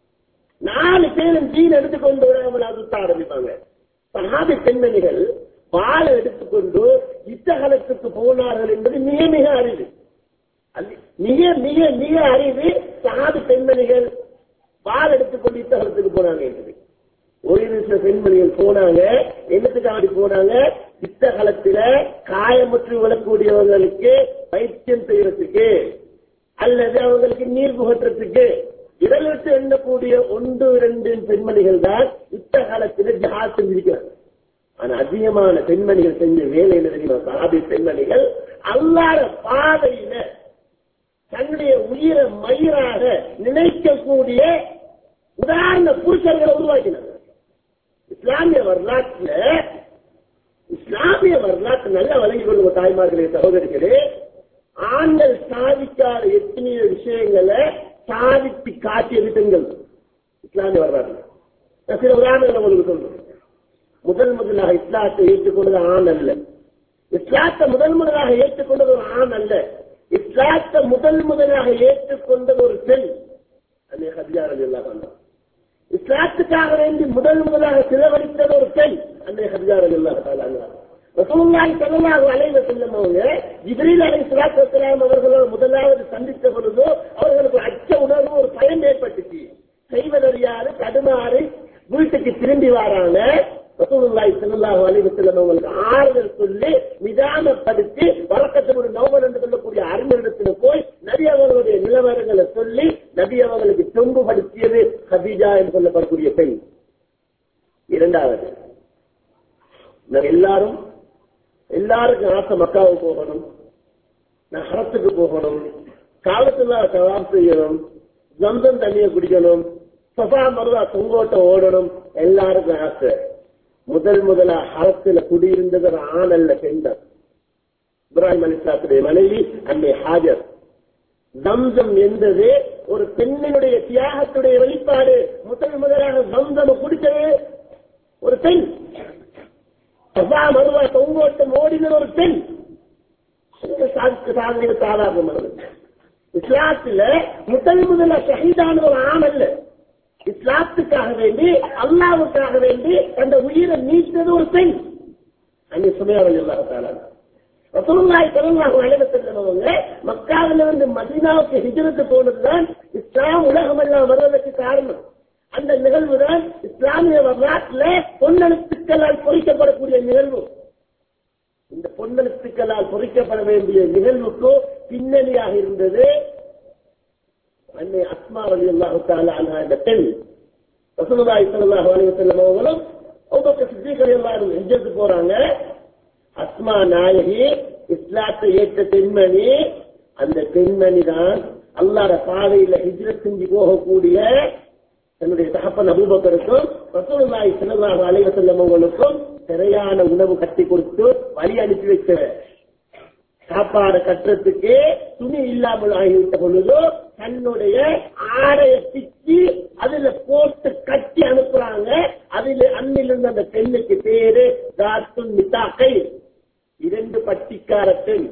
நாலு பேரும் தீன எடுத்துக்கொண்டு உலகம் எல்லாம் சுத்த ஆரம்பிப்பாங்க சகாபி பெண்மணிகள் வாழை எடுத்துக்கொண்டு யுத்தகலத்துக்கு போனார்கள் என்பது மிக மிக அறிவு அது மிக மிக மிக அறிவு சகாபி பெண்மணிகள் வாள் எடுத்துக்கொண்டு யுத்தகலத்துக்கு போனாங்க என்பது ஒரு சில பெண்மணிகள் போனாங்க என்னத்துக்காக போனாங்க யுத்த காலத்துல காயமுற்று விழக்கூடியவங்களுக்கு வைத்தியம் செய்யறதுக்கு அல்லது அவங்களுக்கு நீர் புகட்டுறதுக்கு விரல் விட்டு எண்ணக்கூடிய ஒன்று இரண்டு பெண்மணிகள் தான் யுத்த காலத்துல ஜஹாத் செஞ்சிருக்கிறாங்க ஆனா அதிகமான பெண்மணிகள் செஞ்ச வேலை என்ன தெரியுமா சாதி பெண்மணிகள் அல்லாத பாதையில தன்னுடைய உயிரை மயிராக நினைக்கக்கூடிய உதாரண புருஷர்களை உருவாக்கினாங்க இஸ்லாமிய வரலாற்றுல இஸ்லாமிய வரலாற்று நல்ல வழங்கி கொள்ளுங்க தாய்மார்களே சகோதரிகளே ஆண்கள் சாதிக்காத எத்தனையோ விஷயங்களை சாதித்து காட்டிய பெண்கள் இஸ்லாமிய வரலாற்று நான் சில உதாரணங்களை உங்களுக்கு சொல்றேன் முதல் முதலாக இஸ்லாத்தை ஏற்றுக்கொண்டது ஆண் அல்ல இஸ்லாத்தை முதல் முதலாக ஏற்றுக்கொண்டது ஒரு ஆண் அல்ல இஸ்லாத்தை முதல் முதலாக ஏற்றுக்கொண்டது ஒரு பெண் அன்னை ஹதியா ரலியல்லாஹு அன்ஹா இஸ்லாத்துக்காக வேண்டி முதல் முதலாக செலவழித்தது ஒரு பெண் அன்னை ஹதியா ரலியல்லாஹு தஆலா அன்ஹா ரசூலுல்லாஹி ஸல்லல்லாஹு அலைஹி வஸல்லம் அவங்க ஜிப்ரீல் அலைஹிஸ்ஸலாத்து வஸலாம் அவர்களோடு முதலாவது சந்தித்த பொழுது அவர்களுக்கு அச்ச உணர்வு ஒரு பயம் ஏற்பட்டுச்சு செய்வதறியாது தடுமாறி வீட்டுக்கு திரும்பி வராங்க ரசூலுல்லாஹி ஸல்லல்லாஹு அலைஹி வஸல்லம் அவங்களுக்கு ஆறுதல் சொல்லி நிதானப்படுத்தி வழக்கத்தினுடைய நோவல் என்று சொல்லக்கூடிய அறிஞரிடத்தில் போய் நபி அவர்களுடைய நிலவரங்களை சொல்லி நபி அவர்களுக்கு தொங்குபடுத்தியது ஹதீஜா என்று சொல்லப்படக்கூடிய பெண் இரண்டாவது நாங்க எல்லாரும் எல்லாருக்கும் ஆசை மக்காவுக்கு போகணும் நான் ஹரத்துக்கு போகணும் காலத்துல சவாப் செய்யணும் ஜம்சம் தண்ணியை குடிக்கணும் சஃபா மருதா தொங்கோட்ட ஓடணும் எல்லாருக்கும் ஆசை முதல் முதலா ஹரத்துல குடியிருந்தது ஒரு ஆண் அல்ல பெண் தான் இப்ராஹிம் அலிஸ்லாத்துடைய மனைவி அன்னை ஹாஜர் தம்சம் என்பது ஒரு பெண்ணினுடைய தியாகத்துடைய வெளிப்பாடு முதல் முதலாக தம்சம் குடித்தது ஒரு பெண் சபா மருவா தொங்கோட்டம் ஓடினது ஒரு பெண் சாதனை சாதாரணமானது இஸ்லாத்துல முதல் முதல்ல ஷஹீதான ஒரு ஆண் அல்ல இஸ்லாத்துக்காக வேண்டி அல்லாவுக்காக வேண்டி அந்த உயிரை நீத்தது ஒரு பெண் அங்கே சுமையாவல் இல்லாத ரசூலுல்லாஹி ஸல்லல்லாஹு அலைஹி வஸல்லம் மக்காவில இருந்து மதீனாவுக்கு ஹிஜ்ரத் போனதுதான் இஸ்லாம் உலகமெல்லாம் வருவதற்கு காரணம் அந்த நிகழ்வு தான் இஸ்லாமிய வரலாற்றுல பொன்னெழுத்துக்களால் பொறிக்கப்படக்கூடிய நிகழ்வு இந்த பொன்னெழுத்துக்களால் பொறிக்கப்பட வேண்டிய நிகழ்வுக்கு பின்னணியாக இருந்தது அன்னை அஸ்மா அலி அல்லாஹு தாலா இந்த பெண் ரசூலுல்லாஹி ஸல்லல்லாஹு அலைஹி வஸல்லம் அவங்களும் அபூபக்கர் சித்திக் ரலியல்லாஹு அன்ஹு ஹிஜ்ரத் போறாங்க அஸ்மா நாயகி இஸ்லாத்தை ஏற்ற பெண்மணி அந்த பெண்மணி தான் அல்லாத பாதையில ஹிஜ்ரத் செஞ்சு போகக்கூடிய தன்னுடைய தகப்பன் அபூபக்கருக்கும் ரசூலுல்லாஹி ஸல்லல்லாஹு அலைஹி வஸல்லம் அவங்களுக்கும் சரியான உணவு கட்டி கொடுத்து வழி அனுப்பி வைத்தவர் சாப்பாடு கட்டுறதுக்கு துணி இல்லாமல் ஆகிவிட்ட பொழுது தன்னுடைய ஆடைய பிச்சு அதுல போட்டு கட்டி அனுப்புறாங்க அதுல அன்னிலிருந்து அந்த பெண்ணுக்கு பேரு தாத்துன் மித்தாக்கை இரண்டு பட்டிக்கார பெண்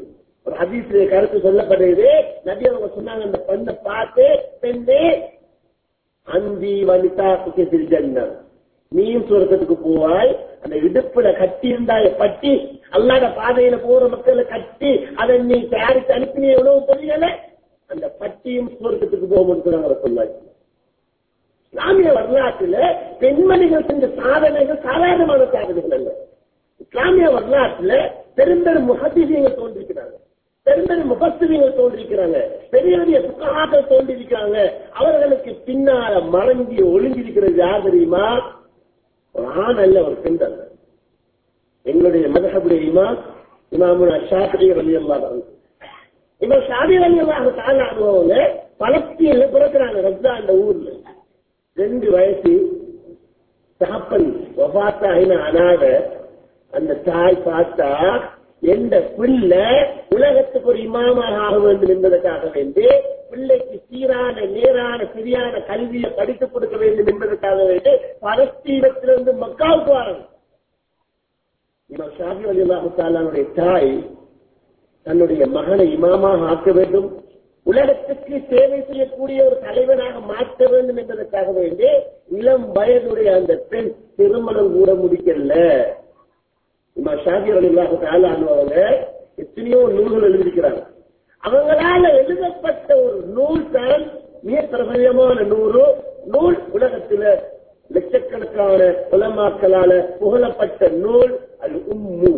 ஒரு ஹதீஸ்ல கருத்து சொல்லப்படுது நபி அவங்க சொன்னாங்க அந்த பெண்ணை பார்த்து பெண்ணே அந்தி வனிதா குக்கில் ஜன்னம் நீயும் சுரக்கத்துக்கு போவாய் அந்த இடுப்புல கட்டி இருந்தாய பட்டி அல்லாத பாதையில போற மக்களை கட்டி அதை நீ தயாரித்து அனுப்பினே உணவு தெரியல அந்த பட்டியும் சுவர்க்கத்துக்கு போகும்னு சொன்னாங்க சொன்னாங்க இஸ்லாமிய வரலாற்றுல பெண்மணிகள் செஞ்ச சாதனைகள் சாதாரணமான சாதனைகள் அல்ல இஸ்லாமிய வரலாற்றுல பெரும்பெரும் முகதிகள் தோன்றிருக்கிறாங்க பெரும்பெரும் முகஸ்திரிகள் தோன்றிருக்கிறாங்க பெரிய பெரிய புக்காக்கள் தோன்றிருக்கிறாங்க அவர்களுக்கு பின்னால மறைஞ்சி ஒளிஞ்சிருக்கிறது யார் தெரியுமா ஒரு ஆண் அல்ல ஒரு பெண் அல்ல எங்களுடைய மதகபுடைய இமாம் இமாமுனா ஷாஃபி அலி அல்லாஹ் இப்ப ஷாதி அலி அல்லாஹ் தாழ அனுபவங்க பலஸ்தீன்ல பிறக்கிறாங்க ரப்தா அந்த ஊர்ல ரெண்டு வயசு தகப்பன் ஒபாத்தாயின அனாத அந்த தாய் பார்த்தா எந்த பிள்ளை உலகத்துக்கு ஒரு இமாமாக ஆக வேண்டும் என்பதற்காக வேண்டி பிள்ளைக்கு சீரான நேரான சரியான கல்வியை படித்துக் கொடுக்க வேண்டும் என்பதற்காக வேண்டி பலஸ்தீனத்திலிருந்து மக்காவுக்கு வராங்க இமாம் ஷாஃபி அலி அல்லாஹாலுடைய தாய் தன்னுடைய மகனை இமாமாக ஆக்க வேண்டும் உலகத்துக்கு சேவை செய்யக்கூடிய ஒரு தலைவனாக மாற்ற வேண்டும் என்பதற்காக வேண்டி இளம் வயதுடைய அந்த பெண் திருமணம் கூட முடிக்கல இம்மா ஷாஃபி அலில்லாஹு தாலா அவங்க எத்தனையோ நூல்கள் எழுதியிருக்கிறாங்க அவங்களால எழுதப்பட்ட ஒரு நூல் தான் மிக பிரபலமான நூறு நூல் உலகத்துல லட்சக்கணக்கான உலமாக்களால புகழப்பட்ட நூல் அது உம்மு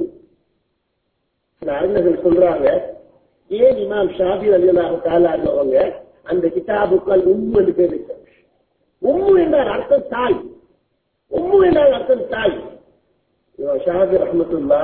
சில அறிஞர்கள் சொல்றாங்க ஏன் இமாம் ஷாபி அலிலாக தாளாடுறவங்க அந்த கிதாபுக்கள் உம்மு என்று பேர் வைத்தாங்க. உம்மு என்றால் அர்த்தம் தாய் உம்மு என்றால் அர்த்தம் தாய் இமாம் ஷாபி ரஹமத்துல்லா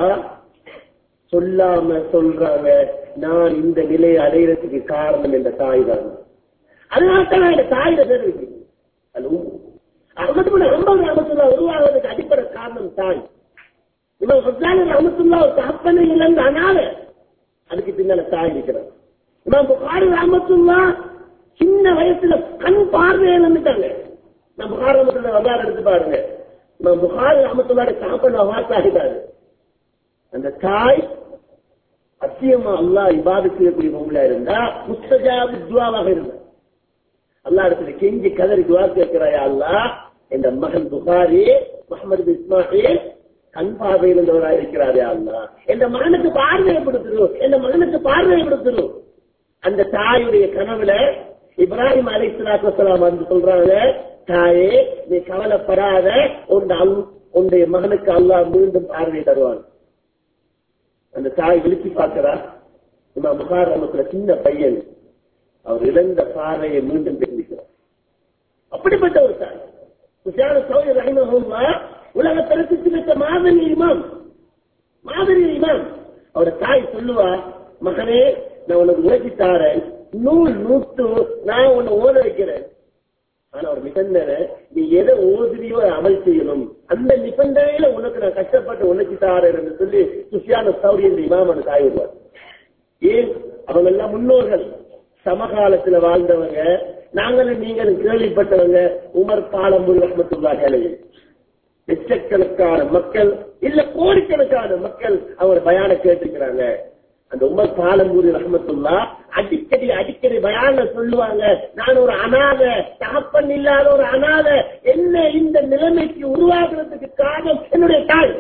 சொல்லாம சொல்றாங்க நான் இந்த நிலையை அடையிறதுக்கு காரணம் என்ற தாய் தான் அதனால தான் இந்த தாயோட பேர் இருக்கு அது உம்மு அகமது பின் ஹம்பல் ரஹமத்துல்லா உருவாகுவதற்கு அடிப்படை காரணம் தாய் இவன் ஹசான் ரஹமத்துல்லா ஒரு தகப்பனை இழந்த அனாத அதுக்கு பின்னால தாய் இருக்கிறார் இமாம் புகாரி ரஹமத்துல்லா சின்ன வயசுல கண் பார்வையை இழந்துட்டாங்க நான் புகார் ரஹமத்துல்லா வரலாறு எடுத்து பாருங்க இமாம் புகாரி ரஹமத்துல்லாட தகப்பன் வாசாகிட்டாரு அந்த தாய் அத்தியமா அல்லாஹ் இபாது செய்யக்கூடிய மவுளா இருந்தா முஸ்தஜாபு துவாவாக இருந்தார் அல்லாஹ் இடத்துல கெஞ்சி கதறி துவா கேட்கிறாயா அல்லாஹ் என்ற மகன் புகாரி முகமது பின் இஸ்மாயில் கண் பார்வையில் இருந்தவராக இருக்கிறாரே அல்லா என்ற மகனுக்கு பார்வையப்படுத்துரும் என்ற மகனுக்கு பார்வையப்படுத்துரும் அந்த தாயுடைய கனவுல இப்ராஹிம் அலை சலாத்துலாம் வந்து சொல்றாங்க தாயே நீ கவலைப்படாத உன் அல்- உன்னுடைய மகனுக்கு அல்லாஹ் மீண்டும் பார்வை தருவான் அந்த தாய் விழிச்சு பார்க்கிறா இம்மா புகார் நமக்குள்ள சின்ன பையன் அவர் இழந்த பார்வையை மீண்டும் தெரிவிக்கிறார் அப்படிப்பட்ட ஒரு தாய் சுஷான சௌரி ரஹிமஹுல்லா உலக பிரசித்தி பெற்ற மாதிரி இமாம் மாதிரி இமாம் அவர தாய் சொல்லுவா மகனே நான் உனக்கு உழைச்சி தாரேன் நூல் நூத்து நான் உன்னை ஓத வைக்கிறேன் ஆனா ஒரு நிபந்தனை நீ எதை ஓதுறியோ அதை அமல் செய்யணும் அந்த நிபந்தனையில உனக்கு நான் கஷ்டப்பட்டு உழைச்சி தாரேன் என்று சொல்லி சுஷியான சௌரி என்ற இமாம் அந்த தாய் வருவார் ஏன் அவங்க எல்லாம் முன்னோர்கள் சமகாலத்துல வாழ்ந்தவங்க நாங்களும் நீங்களும் கேள்விப்பட்டவங்க உமர் பாலம்பூர் ரஹமத்துல்லா அலைஹி லட்சக்கணக்கான மக்கள் இல்ல கோடிக்கணக்கான மக்கள் அவர் பயான கேட்டிருக்கிறாங்க அந்த உமர் பாலம்பூரி ரஹமத்துல்லா அடிக்கடி அடிக்கடி பயான சொல்லுவாங்க நான் ஒரு அனாத தகப்பன் இல்லாத ஒரு அனாத என்ன இந்த நிலைமைக்கு உருவாக்குறதுக்கு காரணம் என்னுடைய தாய்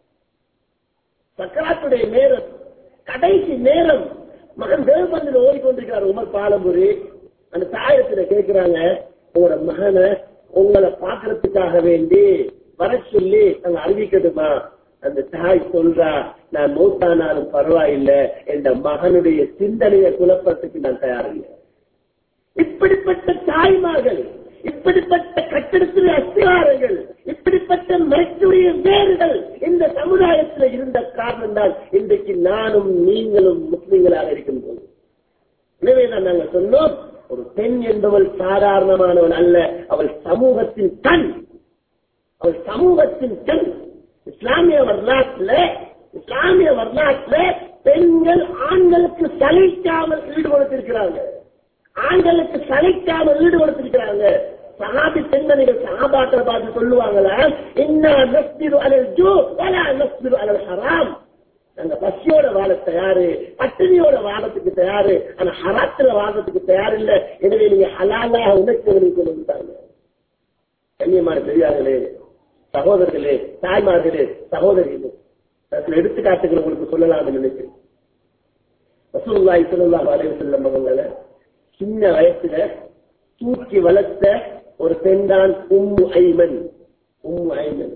சக்கராத்துடைய நேரம் கடைசி நேரம் மகன் தேவபந்தில் ஓடிக்கொண்டிருக்கிறார் உமர் பாலம்புரி அந்த தாயத்துல கேட்கிறாங்க உங்களோட மகனை உங்களை பாக்குறதுக்காக வேண்டி வர சொல்லி அங்க அறிவிக்கட்டுமா அந்த தாய் சொல்றா நான் மூத்தானாலும் பரவாயில்லை என்ற மகனுடைய சிந்தனையை குழப்பத்துக்கு நான் தயாரில்லை இப்படிப்பட்ட தாய்மார்கள் இப்படிப்பட்ட கட்டடத்திலே அஸ்திகாரங்கள் இப்படிப்பட்ட மருத்துவடைய வேர்கள் இந்த சமுதாயத்தில் இருந்த காரணம் தான் இன்றைக்கு நானும் நீங்களும் முஸ்லிம்களாக இருக்கின்றோம் எனவே தான் நாங்கள் சொன்னோம் ஒரு பெண் என்பவள் சாதாரணமானவள் அல்ல அவள் சமூகத்தின் கண் அவள் சமூகத்தின் கண் இஸ்லாமிய வரலாற்றுல இஸ்லாமிய வரலாற்றுல பெண்கள் ஆண்களுக்கு சலிக்காமல் ஈடுபடுத்திருக்கிறாங்க ஆண்களுக்கு சலிக்காமல் ஈடுபடுத்திருக்கிறாங்க சகாபி பெண்மணிகள் சகாபாக்களை பார்த்து சொல்லுவாங்களா என்ன நஸ்திரு அலல் ஜூ வலா நஸ்திரு அலல் ஹராம் நாங்க பசியோட வாழ தயாரு பட்டினியோட வாழத்துக்கு தயாரு ஆனா ஹராத்துல வாழறதுக்கு தயார் இல்ல எனவே நீங்க ஹலாலாக உணர்ச்சிகளை கொண்டு கண்ணியமான பெரியார்களே சகோதரர்களே தாய்மார்களே சகோதரிகளே சில எடுத்துக்காட்டுகள் உங்களுக்கு சொல்லலாம் நினைக்கிறேன் ரசூலுல்லாஹி ஸல்லல்லாஹு அலைஹி வஸல்லம் அவங்கள சின்ன வயசுல தூக்கி வளர்த்த ஒரு பெண் தான் உம்மு ஐமன் உம்மு ஐமன்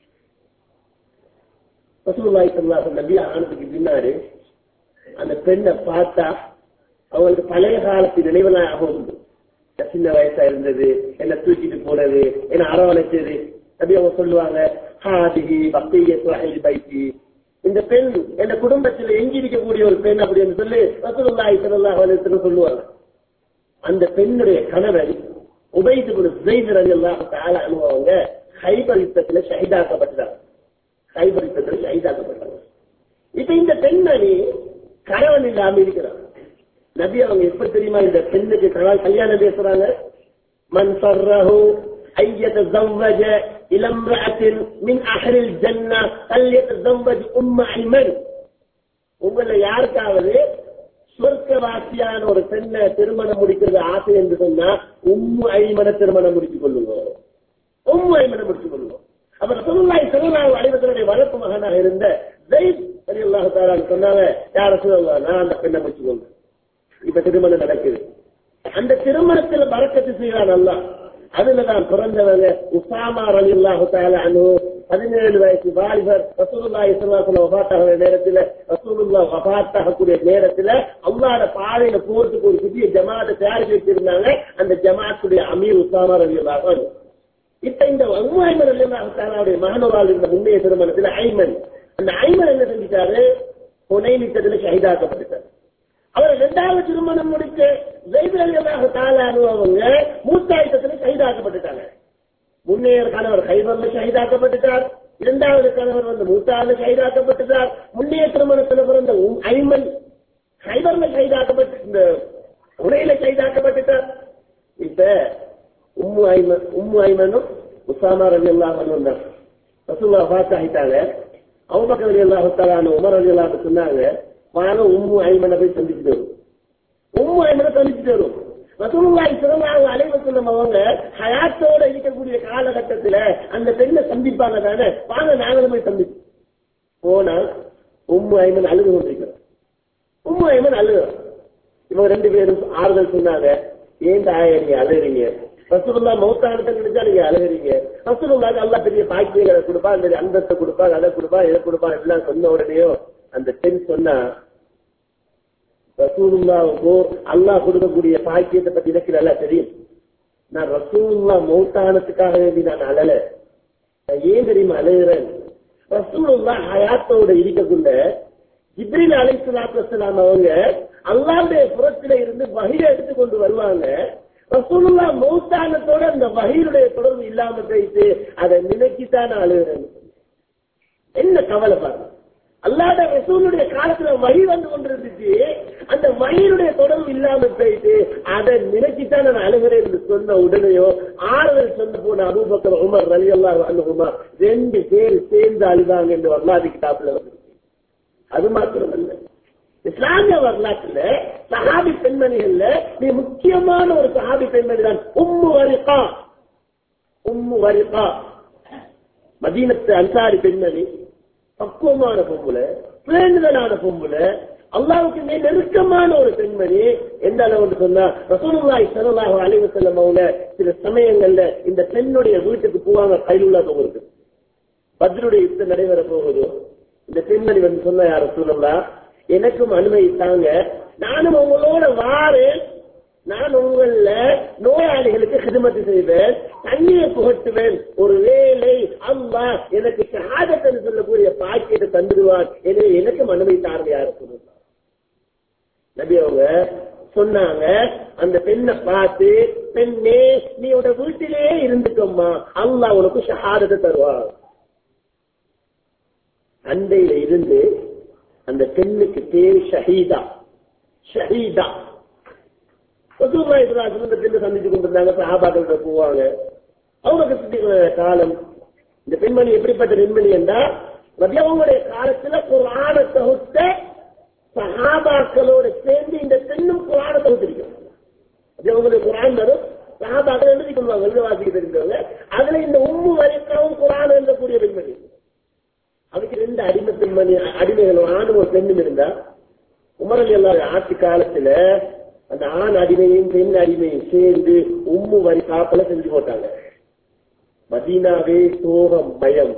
ரசூலுல்லாஹி ஸல்லல்லாஹு அலைஹி நபி ஆனதுக்கு பின்னாடி அந்த பெண்ணை பார்த்தா அவங்களுக்கு பழைய காலத்து நினைவெல்லாம் ஆகும் சின்ன வயசா இருந்தது என்ன தூக்கிட்டு போனது என்ன அரவணைச்சது அப்படி அவங்க சொல்லுவாங்க ஹாதிகி பக்திய சுஹைல் பைத்தி இந்த பெண் என் குடும்பத்தில் எங்கி இருக்கக்கூடிய ஒரு பெண் அப்படின்னு சொல்லி ரசூலுல்லாஹி ஸல்லல்லாஹு அலைஹி வஸல்லம் சொல்லுவாங்க அந்த பெண்ணுடைய கணவர் உபைது குரு ஜெயித் ரலியல்லாஹு தஆலா அவங்க ஹைபர் யுத்தத்துல ஷஹீதாக்கப்பட்டாங்க ஹைபர் யுத்தத்துல ஷஹீதாக்கப்பட்டாங்க இப்ப இந்த பெண்மணி கணவன் இல்லாம இருக்கிறார் நபி அவங்க எப்ப தெரியுமா இந்த பெண்ணுக்கு கணவன் கல்யாணம் பேசுறாங்க மன் சர்ரஹு أن يتزوج إلى امرأة من أهل الجنة فليتزوج أم أيمن உங்களை யாருக்காவது சொர்க்கவாசியான ஒரு பெண்ணை திருமணம் முடிக்கிறது ஆசை என்று சொன்னா உம்மு ஐமன திருமணம் முடித்துக் கொள்ளுவோம் உம்மு ஐமனை முடித்துக் கொள்ளுவோம் அவர் சொல்லாய் திருநாள் அடைவதனுடைய வளர்ப்பு மகனாக இருந்த ஜெயித் அல்லாஹு தாரான்னு சொன்னாங்க யார சொல்லலாம் நான் அந்த பெண்ணை முடிச்சுக் கொள்வேன் இப்ப திருமணம் நடக்குது அந்த திருமணத்துல பறக்கத்து செய்யறான் அல்லா அதுலதான் பிறந்தவங்க உசாமா அலி அல்லாஹு அனு பதினேழு வயசு வாலிபர் ரசூலுல்லாஹி ஸல்லல்லாஹு அலைஹி வஸல்லம் நேரத்துல ரசூலுல்லாஹ் வஃபாத் ஆகக்கூடிய நேரத்துல அல்லாஹ்வோட பாதையில போறதுக்கு ஒரு புதிய ஜமாத்தை தயாரிச்சு வச்சிருந்தாங்க அந்த ஜமாத்துடைய அமீர் உசாமா ரலியல்லாஹு அன்ஹு இப்ப இந்த உம்மைமன் ரலியல்லாஹு தஆலாவுடைய மகனோரால் இருந்த முன்னைய திருமணத்துல ஐமன் அந்த ஐமன் என்ன செஞ்சிட்டாரு புனைன் யுத்தத்துல ஷஹீதாக்கப்பட்டார் அவர் இரண்டாவது திருமணம் முடிச்ச ஜெய்தலியல்லாஹு தாலானு அவங்க மூத்தாயுத்தத்துல ஷஹீதாக்கப்பட்டுட்டாங்க முன்னைய கணவர் ஹைபர்ல ஷஹீதாக்கப்பட்டுட்டார் இரண்டாவது கணவர் வந்து மூத்தாவில் ஷஹீதாக்கப்பட்டுட்டார் முன்னைய திருமணத்தில் பிறந்த உம் ஐமன் ஹைபர்ல ஷஹீதாக்கப்பட்டு இந்த உரையில ஷஹீதாக்கப்பட்டுட்டார் இப்ப உம்மு ஐமன் உம்மு ஐமனும் உசாமா ரவி அல்லாஹனும் தான் ரசூல்லா பார்த்து ஆகிட்டாங்க அவங்க ரவி அல்லாஹு தாலானு உமர் ரவி அல்லாஹ் சொன்னாங்க வானம் உம்மு ஐமனை போய் சந்திச்சுட்டு வரும் உம்மு ஐமனை சந்திச்சுட்டு வரும் ரசூலுல்லாஹி ஸல்லல்லாஹு அலைஹி வஸல்லம் அவங்க ஹயாத்தோட இருக்கக்கூடிய காலகட்டத்துல அந்த பெண்ணை சந்திப்பாங்க தானே வாங்க நாங்களும் போய் சந்திச்சு போனா உம்மு ஐமன் அழுது கொண்டிருக்கிறோம் உம்மு ஐமன் அழுகிறோம் இவங்க ரெண்டு பேரும் ஆறுதல் சொன்னாங்க ஏன் தாய நீங்க அழுகிறீங்க ரசூலுல்லா மௌத்தானத்தை நினைச்சா நீங்க அழுகிறீங்க ரசூலுல்லாக்கு அல்லா பெரிய பாக்கியங்களை கொடுப்பா அந்த அந்தத்தை கொடுப்பா அதை கொடுப்பா இதை கொடுப்பா எல்லாம் சொன்ன உடனேயும் அந்த பெண் சொன்னா ரசூலுல்லாவுக்கோ அல்லாஹ் கொடுக்கக்கூடிய பாக்கியத்தை பத்தி எனக்கு நல்லா தெரியும் நான் ரசூலுல்லா மௌத்தானத்துக்காக வேண்டி நான் அழல நான் ஏன் தெரியுமா அழுகிறேன் ரசூலுல்லா ஹயாத்தோட இருக்கக்குள்ள ஜிப்ரில் அலை சலாத்து அவங்க அல்லாவுடைய புறத்தில இருந்து வகையை எடுத்து கொண்டு வருவாங்க ரசூலுல்லா மௌத்தானத்தோட அந்த வகையினுடைய தொடர்பு இல்லாம போயிட்டு அதை நினைச்சுதான் நான் அழுகிறேன் என்ன கவலை பாருங்க அல்லாத ரசூலுடைய காலத்துல வழி வந்து கொண்டிருந்துச்சு அந்த வழியினுடைய தொடர்பு இல்லாம போயிட்டு அதை நினைச்சுதான் நான் அழுகிறேன் என்று சொன்ன உடனேயோ ஆறுதல் சொன்ன போன அபூபக்கர் உமர் ரலி அல்லா உமர் ரெண்டு பேர் சேர்ந்து அழுதாங்க என்று வரலாறு கிட்டாப்புல வந்து அது மாத்திரமல்ல இஸ்லாமிய வரலாற்றுல சஹாபி பெண்மணிகள்ல மிக முக்கியமான ஒரு சஹாபி பெண்மணி தான் உம்மு வரிகா உம்மு வரிகா மதீனத்து அன்சாரி பெண்மணி பக்குவமான பொம்புல பேண்டுதலான பொம்புல அல்லாவுக்கு மிக நெருக்கமான ஒரு பெண்மணி எந்த அளவுன்னு சொன்னா ரசூலுல்லாஹி ஸல்லல்லாஹு அலைஹி வஸல்லம் அவங்க சில சமயங்கள்ல இந்த பெண்ணுடைய வீட்டுக்கு போவாங்க கைலுல்லா தொகுருக்கு பத்ருடைய யுத்தம் நடைபெற போகுது இந்த பெண்மணி வந்து சொன்ன யார் ரசூலுல்லா எனக்கும் அனுமதி தாங்க நானும் உங்களோட வாரேன் நான் உங்கள நோயாளிகளுக்கு ஹிதமத்து செய்வேன் தண்ணியை புகட்டுவேன் ஒரு வேலை அம்மா எனக்கு ஷஹாதத்தை சொல்லக்கூடிய பாக்கியத்தை தந்துடுவான் எனவே எனக்கும் அனுமதி தாருங்க யாரு சொல்லுங்க நபி அவங்க சொன்னாங்க அந்த பெண்ணை பார்த்து பெண்ணே நீ உட வீட்டிலே இருந்துக்கம்மா அல்லாஹ் உனக்கு ஷஹாதத்தை தருவான் அண்டையில இருந்து அந்த பெண்ணுக்கு பேரு ஷஹீதா ஷஹீதா ரசூல்லா இப்ராஹிம் இந்த பெண்ணை சந்திச்சு கொண்டிருந்தாங்க சஹாபாக்கள் போவாங்க அவங்க காலம் இந்த பெண்மணி எப்படிப்பட்ட பெண்மணி என்றா நபியவங்களுடைய காலத்துல குரான தொகுத்த சஹாபாக்களோட சேர்ந்து இந்த பெண்ணும் குரான தொகுத்திருக்கிறார் நபியவங்களுடைய குரான் வரும் சஹாபாக்கள் எழுதி கொள்வாங்க எழுத வாசிக்க தெரிஞ்சவங்க அதுல இந்த உம்மு வரைக்கும் குரான் எழுதக்கூடிய பெண்மணி அதுக்கு ரெண்டு அடிமை பெண்மணி அடிமைகளும் ஆணும் ஒரு பெண்ணும் இருந்தா உமரல் எல்லாரும் ஆட்சி காலத்துல அந்த ஆண் அடிமையும் பெண் அடிமையும் சேர்ந்து உம்மு வரி காப்பல செஞ்சு போட்டாங்க மதீனாவே சோகம் பயம்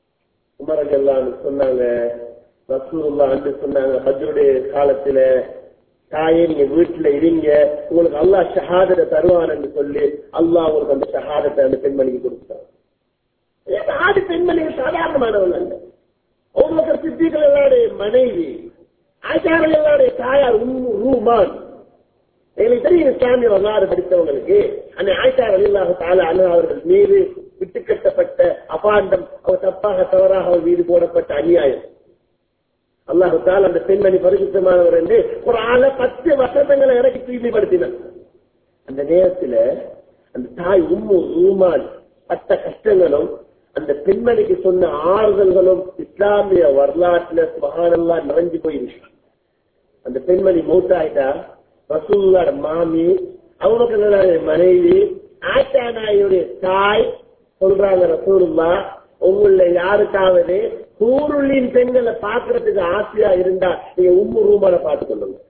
உமரல் எல்லாம் சொன்னாங்க ரசூருல்லா வந்து சொன்னாங்க ஹஜ்ருடைய காலத்துல தாயே நீங்க வீட்டுல இருங்க உங்களுக்கு அல்லாஹ் ஷஹாதத்தை தருவான் என்று சொல்லி அல்லாஹ் உங்களுக்கு அந்த ஷஹாதத்தை அந்த பெண்மணிக்கு கொடுத்தாங்க ஆடு பெண்மணிகள் சாதாரணமானவங்க அல்ல உங்களுக்கு சித்திகள் எல்லாருடைய மனைவி ஆச்சாரம் எல்லாருடைய தாயார் உம்மு ரூமான் எங்களுக்கு தெரியும் இஸ்லாமிய வரலாறு படித்தவங்களுக்கு அந்த ஆச்சாரம் இல்லாத தால அண்ணா அவர்கள் மீது விட்டுக்கட்டப்பட்ட அபாண்டம் அவர் தப்பாக தவறாக அவர் மீது போடப்பட்ட அநியாயம் அல்லாஹு தால் அந்த பெண்மணி பரிசுத்தமானவர் என்று ஒரு ஆள பத்து வசனங்களை இறக்கி தூய்மைப்படுத்தினார் அந்த நேரத்துல அந்த தாய் உம்மு ரூமான் பட்ட கஷ்டங்களும் அந்த பெண்மணிக்கு சொன்ன ஆறுதல்களும் இஸ்லாமிய வரலாற்றுல சுபகானல்லா நிறைஞ்சு போயிருச்சு அந்த பெண்மணி மூத்தாயிட்டா ரசூல்லாட மாமி அவங்க மனைவி ஆட்டா நாயுடைய தாய் சொல்றாங்க ரசூலுல்லா உங்கள யாருக்காவது கூருளின் பெண்களை பாக்குறதுக்கு ஆசையா இருந்தா நீங்க உம்மு ரூமால பார்த்து கொள்ளுங்க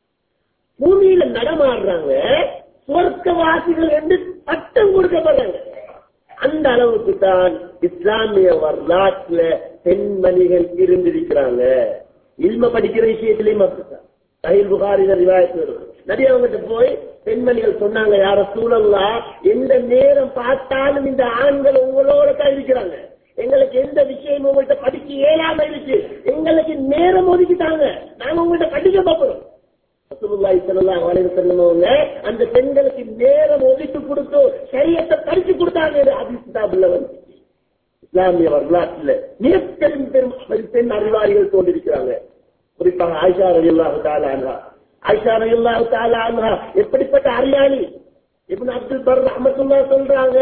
பூமியில நடமாடுறாங்க சொர்க்கவாசிகள் என்று பட்டம் கொடுக்கப்படுறாங்க அந்த அளவுக்கு தான் இஸ்லாமிய வரலாற்றுல பெண்மணிகள் இருந்திருக்கிறாங்க இல்ம படிக்கிற விஷயத்திலையும் அப்படித்தான் சஹீல் புகாரில ரிவாயத்து வரும் நபி அவங்ககிட்ட போய் பெண்மணிகள் சொன்னாங்க யார சூழல்லா எந்த நேரம் பார்த்தாலும் இந்த ஆண்கள் உங்களோட தான் இருக்கிறாங்க எங்களுக்கு எந்த விஷயம் உங்கள்கிட்ட படிக்க இயலாம இருக்கு எங்களுக்கு நேரம் ஒதுக்கிட்டாங்க நாங்க உங்கள்கிட்ட படிக்க பார்க்கிறோம் ரசூலுல்லாஹி ஸல்லல்லாஹு அலைஹி வஸல்லம் அவங்க அந்த பெண்களுக்கு நேரம் ஒதுக்கி கொடுத்து சரியத்தை படிச்சு கொடுத்தாங்க ஹதீஸ் கிதாபுல வந்து இஸ்லாமிய வரலாற்றுல மிக பெரும் பெரும் பெண் அறிவாளிகள் தோன்றிருக்கிறாங்க குறிப்பாக ஆயிஷா ரலியல்லாஹு தஆலா அன்ஹா ஆயிஷா ரலியல்லாஹு தஆலா அன்ஹா எப்படிப்பட்ட அறியாளி இப்னு அப்துல் பர் ரஹ்மத்துல்லாஹ் சொல்றாங்க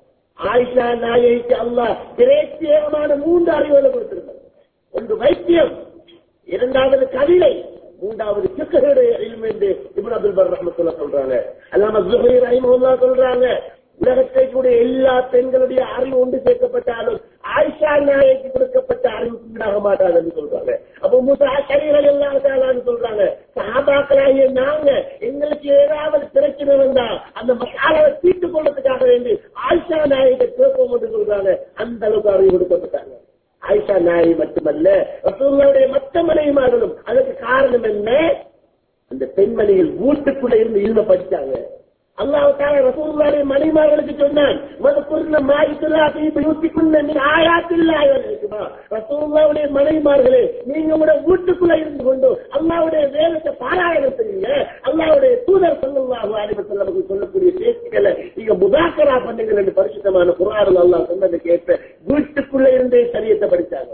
ஆயிஷா நாயகிக்கு அல்லாஹ் பிரத்யேகமான மூன்று அறிவுகளை கொடுத்திருக்காங்க ஒன்று வைத்தியம் இரண்டாவது கவிதை மூன்றாவது சிக்கருடைய இல்மு என்று இப்னு அப்துல் பர் ரஹ்மத்துல்லாஹ் சொல்றாங்க அல்லாம ஜுஹைர் ரஹிமஹுல்லாஹ் சொல்றாங்க உலகத்தை கூட எல்லா பெண்களுடைய அறிவு ஒன்று சேர்க்கப்பட்டாலும் ஆயிஷா நாயக்கு கொடுக்கப்பட்ட அறிவுக்கு ஈடாக மாட்டாது என்று சொல்றாங்க அப்போ மூசா கரீரல் எல்லாம் சொல்றாங்க சஹாபாக்களாகிய நாங்க எங்களுக்கு ஏதாவது பிரச்சனை வந்தா அந்த மசாலாவை தீர்த்து கொள்றதுக்காக வேண்டி ஆயிஷா நாயகை பேசுவோம் என்று சொல்றாங்க அந்த அளவுக்கு அறிவு கொடுக்கப்பட்டாங்க ஆயிஷா நாயகி மட்டுமல்ல ரசூலுடைய மற்ற மனைவிமார்களும் அதற்கு காரணம் என்ன அந்த பெண்மணிகள் வீட்டுக்குள்ள இருந்து இல்ம படிச்சாங்க அல்லாஹால ரசூலுடைய மனைமார்களுக்கு சொன்னான் மதுக்குள்ள மாயித்துல்லா தீப யூசிக்குள்ள நீ ஆயாத்தில்லா இருக்குமா ரசூலுடைய மனைமார்களே நீங்க உங்களோட வீட்டுக்குள்ள இருந்து கொண்டு அல்லாவுடைய வேதத்தை பாராயணம் செய்யுங்க அல்லாவுடைய தூதர் சொல்லல்லாஹு அலைஹி வஸல்லம் சொல்லக்கூடிய பேச்சுக்களை நீங்க முதாக்கரா பண்ணுங்க என்று பரிசுத்தமான குர்ஆனில் அல்லாஹ் சொன்னதை கேட்டு வீட்டுக்குள்ள இருந்தே சரியத்தை படிச்சாங்க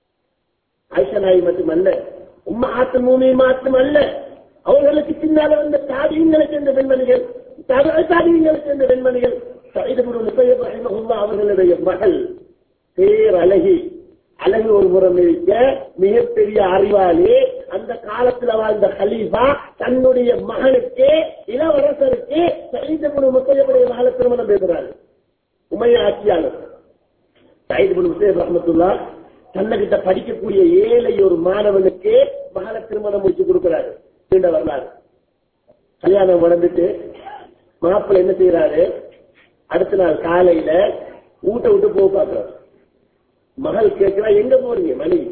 ஆயிஷா நாய் மட்டுமல்ல உம்மா ஆத்து மூமி மாத்தம் அல்ல அவர்களுக்கு பின்னால வந்த தாதியங்களை சேர்ந்த பெண்மணிகள் தாதியங்களை சேர்ந்த பெண்மணிகள் சைதபுரு முசையப் ரஹிமஹுல்லா அவர்களுடைய மகள் பேர் அழகி அழகு ஒரு புறம் இருக்க மிகப்பெரிய அறிவாளி அந்த காலத்துல வாழ்ந்த ஹலீஃபா தன்னுடைய மகனுக்கு இளவரசருக்கு சைதபுரு முசையப்புடைய மகளை திருமணம் பேசுறாரு உமைய ஆட்சியாளர் சைதபுரு முசையப் ரஹமத்துல்லா தன்னிட்ட படிக்கக்கூடிய ஏழை ஒரு மாணவனுக்கு மகளை திருமணம் முடிச்சு கொடுக்கிறாரு நீண்ட வரலாறு கல்யாணம் நடந்துட்டு மாப்பிள்ளை என்ன செய்யறாரு அடுத்த நாள் காலையில ஊட்ட விட்டு போக பாக்குறாரு மகள் கேட்கிறா எங்க போறீங்க மனைவி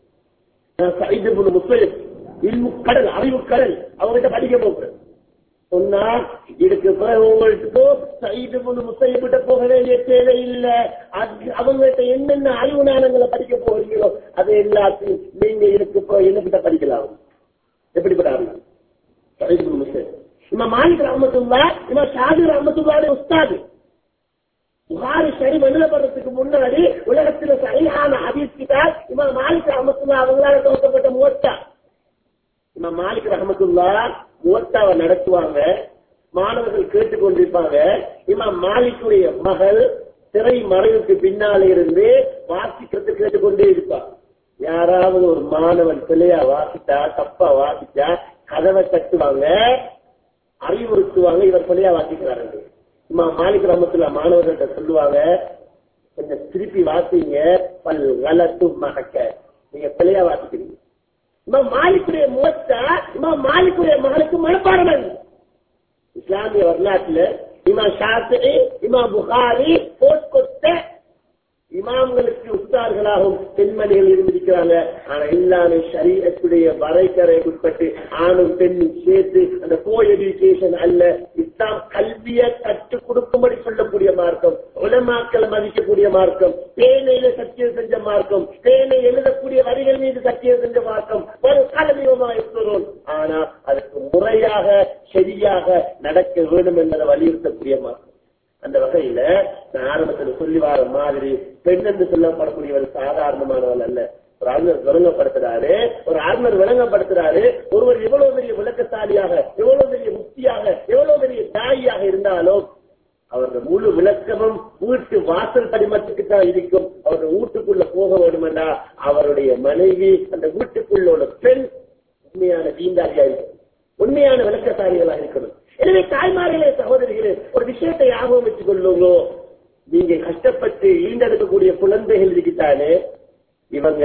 நான் சைது பொண்ணு முஸ்லிம் இல்மு கடல் அறிவு கடல் அவங்ககிட்ட படிக்க போகிறேன் சொன்னா இதுக்கு பிறகு உங்களுக்கு சைது பொண்ணு முஸ்லிம் போக வேண்டிய தேவை இல்ல அவங்ககிட்ட என்னென்ன அறிவு ஞானங்களை படிக்க போறீங்களோ அதை எல்லாத்தையும் நீங்க இதுக்கு என்ன கிட்ட படிக்கலாம் எப்படிப்பட்ட அறிவு சைது பொண்ணு முஸ்லிம் இம்மா மாலிக் ரஹமத்துல்லா இம்மா ஷாதி ரஹமத்துல்லாவுடைய உஸ்தாது புகாரி ஷரீப் எழுதப்படுறதுக்கு முன்னாடி உலகத்துல சரியான ஹதீஸ் கிட்டால் இம்மா மாலிக் ரஹமத்துல்லா அவங்களால துவக்கப்பட்ட முவத்தா இம்மா மாலிக் ரஹமத்துல்லா முவத்தாவை நடத்துவாங்க மாணவர்கள் கேட்டுக்கொண்டிருப்பாங்க இம்மா மாலிக்குடைய மகள் திரை மறைவுக்கு பின்னாலே இருந்து வாசிக்கிறது கேட்டுக்கொண்டே இருப்பார் யாராவது ஒரு மாணவன் பிள்ளையா வாசித்தா தப்பா வாசிச்சா கதவை தட்டுவாங்க அறிவுறுத்துவாங்க இவர் பிள்ளையா வாசிக்கிறாரு சும்மா மாலிக் ரமத்துல மாணவர்கள்ட்ட சொல்லுவாங்க கொஞ்சம் திருப்பி வாசிங்க பல் வளர்த்து மகக்க நீங்க பிள்ளையா வாசிக்கிறீங்க இம்மா மாலிக்குடைய முகத்தா இம்மா மாலிக்குடைய மகளுக்கு மனப்பாடம் அல்ல. இஸ்லாமிய வரலாற்றுல இமா ஷாஃபி இமா புகாரி போட் கொத்த இமாம்களுக்கு உஸ்தார்களாகவும் பெண்மணிகள் இருந்திருக்கிறாங்க ஆனா எல்லாமே சரீரத்துடைய வரைக்கரை உட்பட்டு ஆணும் பெண்ணும் சேர்த்து அந்த கோ எஜுகேஷன் அல்ல இஸ்லாம் கல்வியை கற்றுக் கொடுக்கும்படி சொல்லக்கூடிய மார்க்கம் உலமாக்களை மதிக்கக்கூடிய மார்க்கம் பேனையில சத்தியம் செஞ்ச மார்க்கம் பேனை எழுதக்கூடிய வரிகள் மீது சத்தியம் செஞ்ச மார்க்கம் ஒரு கலவியமா இருக்கிறோம் ஆனா அதுக்கு முறையாக சரியாக நடக்க வேண்டும் என்பதை வலியுறுத்தக்கூடிய மார்க்கம் அந்த வகையில நான் ஆரம்பத்தில் சொல்லி வர மாதிரி பெண் என்று சொல்லப்படக்கூடியவர் சாதாரணமானவள் அல்ல ஒரு ஆளுநர் விளங்கப்படுத்துறாரு ஒரு ஆளுநர் விளங்கப்படுத்துறாரு ஒருவர் எவ்வளவு பெரிய விளக்கசாலியாக எவ்வளவு பெரிய முக்தியாக எவ்வளவு பெரிய தாயியாக இருந்தாலும் அவருடைய முழு விளக்கமும் வீட்டு வாசல் படிமத்துக்கு தான் இருக்கும் அவருடைய வீட்டுக்குள்ள போக வேண்டுமென்றா அவருடைய மனைவி அந்த வீட்டுக்குள்ள உள்ள பெண் உண்மையான தீண்டாரியா இருக்கணும் உண்மையான விளக்கசாலிகளாக இருக்கணும் எனவே தாய்மார்களே சகோதரிகளே ஒரு விஷயத்தை ஞாபகம் வச்சுக் கொள்ளுங்க நீங்க கஷ்டப்பட்டு ஈண்டெடுக்கக்கூடிய குழந்தைகள் இருக்கிட்டானே இவங்க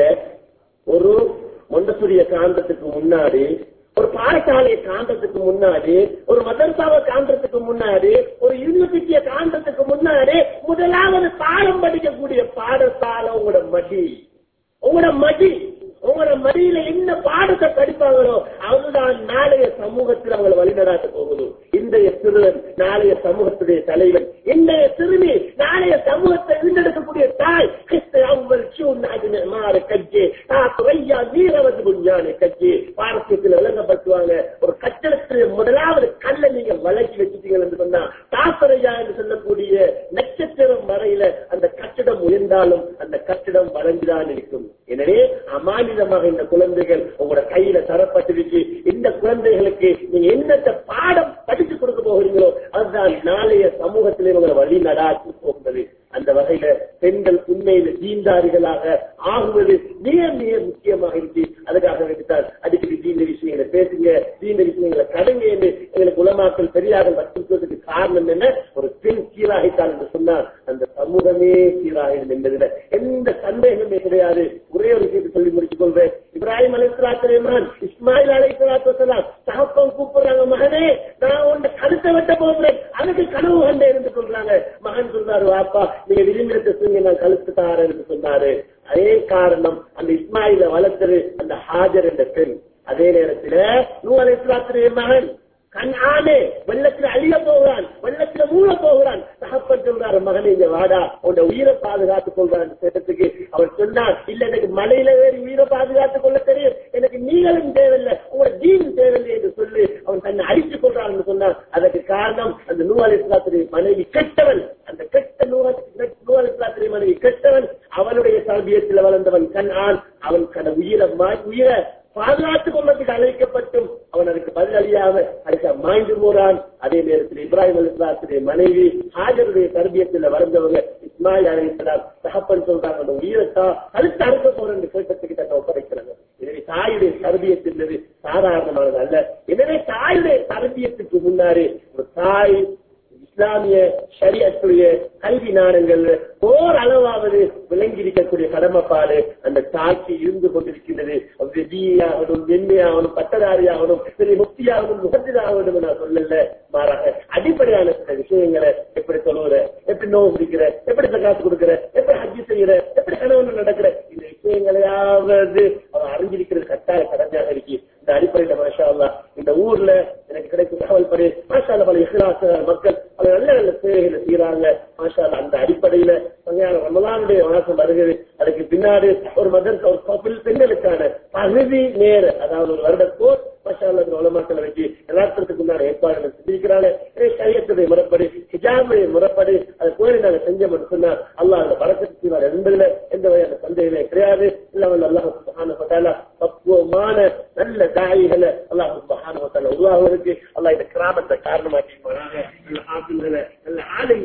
ஒரு மொண்டசுரிய காந்தத்துக்கு முன்னாடி ஒரு பாடசாலையை காண்றதுக்கு முன்னாடி ஒரு மதரசாவை காண்றதுக்கு முன்னாடி ஒரு யூனிவர்சிட்டியை காண்றதுக்கு முன்னாடி முதலாவது பாடம் படிக்கக்கூடிய பாடசாலை உங்களோட மடி உங்களோட மடி உங்களோட மடியில என்ன பாடத்தை படிப்பாங்களோ அவங்கதான் நாளைய சமூகத்தில் அவங்களை வழிநடாத்த போகுது இன்றைய சிறுவன் நாளைய சமூகத்துடைய தலைவன் இன்றைய சிறுமி நாளைய சமூகத்தை வீண்டெடுக்கக்கூடிய தாய் கிறிஸ்து அவ்வள் சூழ்நாதின மாற கட்சி துறையா வீரவது குஞ்சான கட்சி பாரசியத்தில் விளங்கப்படுத்துவாங்க ஒரு கட்டடத்தில் முதலாவது கல்லை நீங்க வளர்ச்சி வச்சுட்டீங்க என்று சொன்னா தாசரையா என்று சொல்லக்கூடிய நட்சத்திரம் வரையில அந்த கட்டிடம் உயர்ந்தாலும் அந்த கட்டிடம் வளர்ந்துதான் இருக்கும் எனவே அமானிதமாக இந்த குழந்தைகள் உங்களோட கையில தரப்பட்டிருக்கு இந்த குழந்தைகளுக்கு நீங்க என்னத்த பாடம் படித்து கொடுக்க போகிறீங்களோ அதுதான் நாளைய சமூகத்திலே இவங்களை வழி நடாத்தி போகிறது அந்த வகையில பெண்கள் உண்மையில தீண்டாரிகளாக ஆகுவது மிக மிக முக்கியமாக இருக்கு அதுக்காக வேண்டித்தான் அடிக்கடி தீண்ட விஷயங்களை பேசுங்க தீண்ட விஷயங்களை கடங்க என்று எங்களுக்கு உலமாக்கள் பெரியாக வற்புறுத்துவதற்கு காரணம் என்ன ஒரு பெண் சீராகித்தால் என்று சொன்னால் அந்த சமூகமே சீராகும் என்பதில் எந்த சந்தேகமே கிடையாது ஒரே ஒரு விஷயத்தை சொல்லி முடித்துக் கொள்வேன் இப்ராஹிம் அலிஸ்லாத்து ரஹ்மான் இஸ்மாயில் அலிஸ்லாத்து வசலாம் தகப்பன் கூப்பிடுறாங்க மகனே நான் உன்னை கழுத்தை வெட்ட போகிறேன் அதுக்கு கனவு கண்டேன் என்று சொல்றாங்க மகன் சொல்றாரு வாப்பா நீங்க விரும்பினத்தை சொல்லி நான் கழுத்து தாரேன் என்று சொன்னாரு அதே காரணம் அந்த இஸ்மாயில வளர்த்தது அந்த ஹாஜர் என்ற பெண் அதே நேரத்தில் நூ அலிஸ்லாத்துடைய மகன் கண் ஆனே வெள்ளத்தில் அழிய போகிறான் வெள்ளத்தில் மூழ போகிறான் தகப்பன் சொல்றாரு மகன் இங்க வாடா உன் உயிரை பாதுகாத்துக் கொள்றான் சேட்டத்துக்கு அவர் சொன்னார் இல்ல எனக்கு மலையில வேறு உயிரை பாதுகாத்துக் கொள்ள தெரியும் எனக்கு நீங்களும் தேவையில்லை உங்களோட ஜீன் தேவையில்லை என்று சொல்லி அவன் தன்னை அழித்துக் கொள்றான் என்று சொன்னார் அதற்கு காரணம் அந்த நூல் இஸ்லாத்துடைய மனைவி கெட்டவன் அந்த கெட்ட நூல் இஸ்லாத்துடைய மனைவி கெட்டவன் அவனுடைய சல்பியத்தில் வளர்ந்தவன் கண் ஆண் அவன் கன உயிரை உயிரை பாதுகாத்துக் கொள்ளத்துக்கு அழைக்கப்பட்டும் அவன் அதுக்கு பதில் அழியாம அதுக்கு மாய்ந்து போறான் அதே நேரத்தில் இப்ராஹிம் அலிஸ்லாத்துடைய மனைவி ஹாஜருடைய தர்பியத்தில் வளர்ந்தவங்க இஸ்மாயில் அலிஸ்லாம் தகப்பன் சொல்றாங்க அந்த உயிரத்தா கழுத்து அறுக்க போறேன் கேட்டத்துக்கு தட்ட ஒப்படைக்கிறாங்க எனவே தாயுடைய தர்பியத்தின்றது சாதாரணமானது அல்ல எனவே தாயுடைய தர்பியத்துக்கு முன்னாடி ஒரு தாய் இஸ்லாமிய ஷரியத்துடைய கல்வி நாடங்கள் ஓர் அளவாவது விளங்கி இருக்கக்கூடிய கடமைப்பாடு அந்த தாய்க்கு இருந்து கொண்டிருக்கின்றது ஆகணும் எண்ணெயாகணும் பட்டதாரியாகணும் பெரிய முக்தியாகணும் முகத்திதாகணும் நான் சொல்லல மாறாக அடிப்படையான சில விஷயங்களை எப்படி சொல்லுகிற எப்படி நோவு பிடிக்கிற எப்படி காசு கொடுக்கிற எப்படி ஹஜ்ஜி செய்யற எப்படி கணவன் நடக்கிற இந்த விஷயங்களையாவது அவன் அறிஞ்சிருக்கிறது கட்டாய கடமையாக இருக்கு இந்த அடிப்படையில மாஷா அல்லா இந்த ஊர்ல எனக்கு கிடைக்கும் தகவல் படி மாஷா அல்லா பல இஹ்லாச மக்கள் பல நல்ல நல்ல சேவைகளை செய்யறாங்க மாஷா அல்லா அந்த அடிப்படையில வகையான ரமலானுடைய மாசம் வருகிறது அதுக்கு பின்னாடி ஒரு மதர்ஸ் ஒரு கபில் பெண்களுக்கான பகுதி நேர அதாவது ஒரு வருடத்தோர் மாஷா அல்லா இந்த உலமாக்களை வச்சு எல்லாத்துக்கு உண்டான ஏற்பாடுகள் செஞ்சிருக்கிறாங்க சரியத்துடைய முறைப்படி ஹிஜாபுடைய முறைப்படி அதை கோரி நாங்க செஞ்சோம் என்று சொன்னா அல்லாஹ் அந்த பழக்கத்தை செய்வார் என்பதுல எந்த வகையான சந்தேகமே கிடையாது இல்லாமல் அல்லாஹ் சுபஹானஹு பக்குவமான நல்ல தாயிகளை அல்லாஹ் சுபஹானஹு உருவாகுவதற்கு அல்லாஹ் இந்த கிராமத்தை காரணமாக்கி நல்ல ஆசிரியர்களை நல்ல ஆளுங்களை நல்ல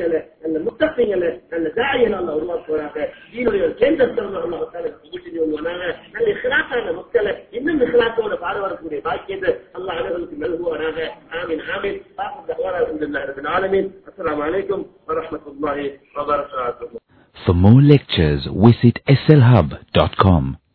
நல்ல முத்தத்தைகளை நல்ல தாயனை அல்ல உருவாக்குவாராக தீனுடைய ஒரு கேந்திரத்தில் அல்லாஹால புகுட்டி வருவானாக நல்ல இஸ்லாத்தான மக்களை இன்னும் இஸ்லாத்தோட பாட வரக்கூடிய பாக்கியத்தை அல்லாஹ் அனைவருக்கு நல்குவாராக ஆமீன் ஆமீன் பாப்பா தகவலா இருந்த ஆலமீன் அஸ்ஸலாமு அலைக்கும் வரஹ்மத்துல்லாஹி வபரகாத்துஹு For more lectures, visit slhub.com.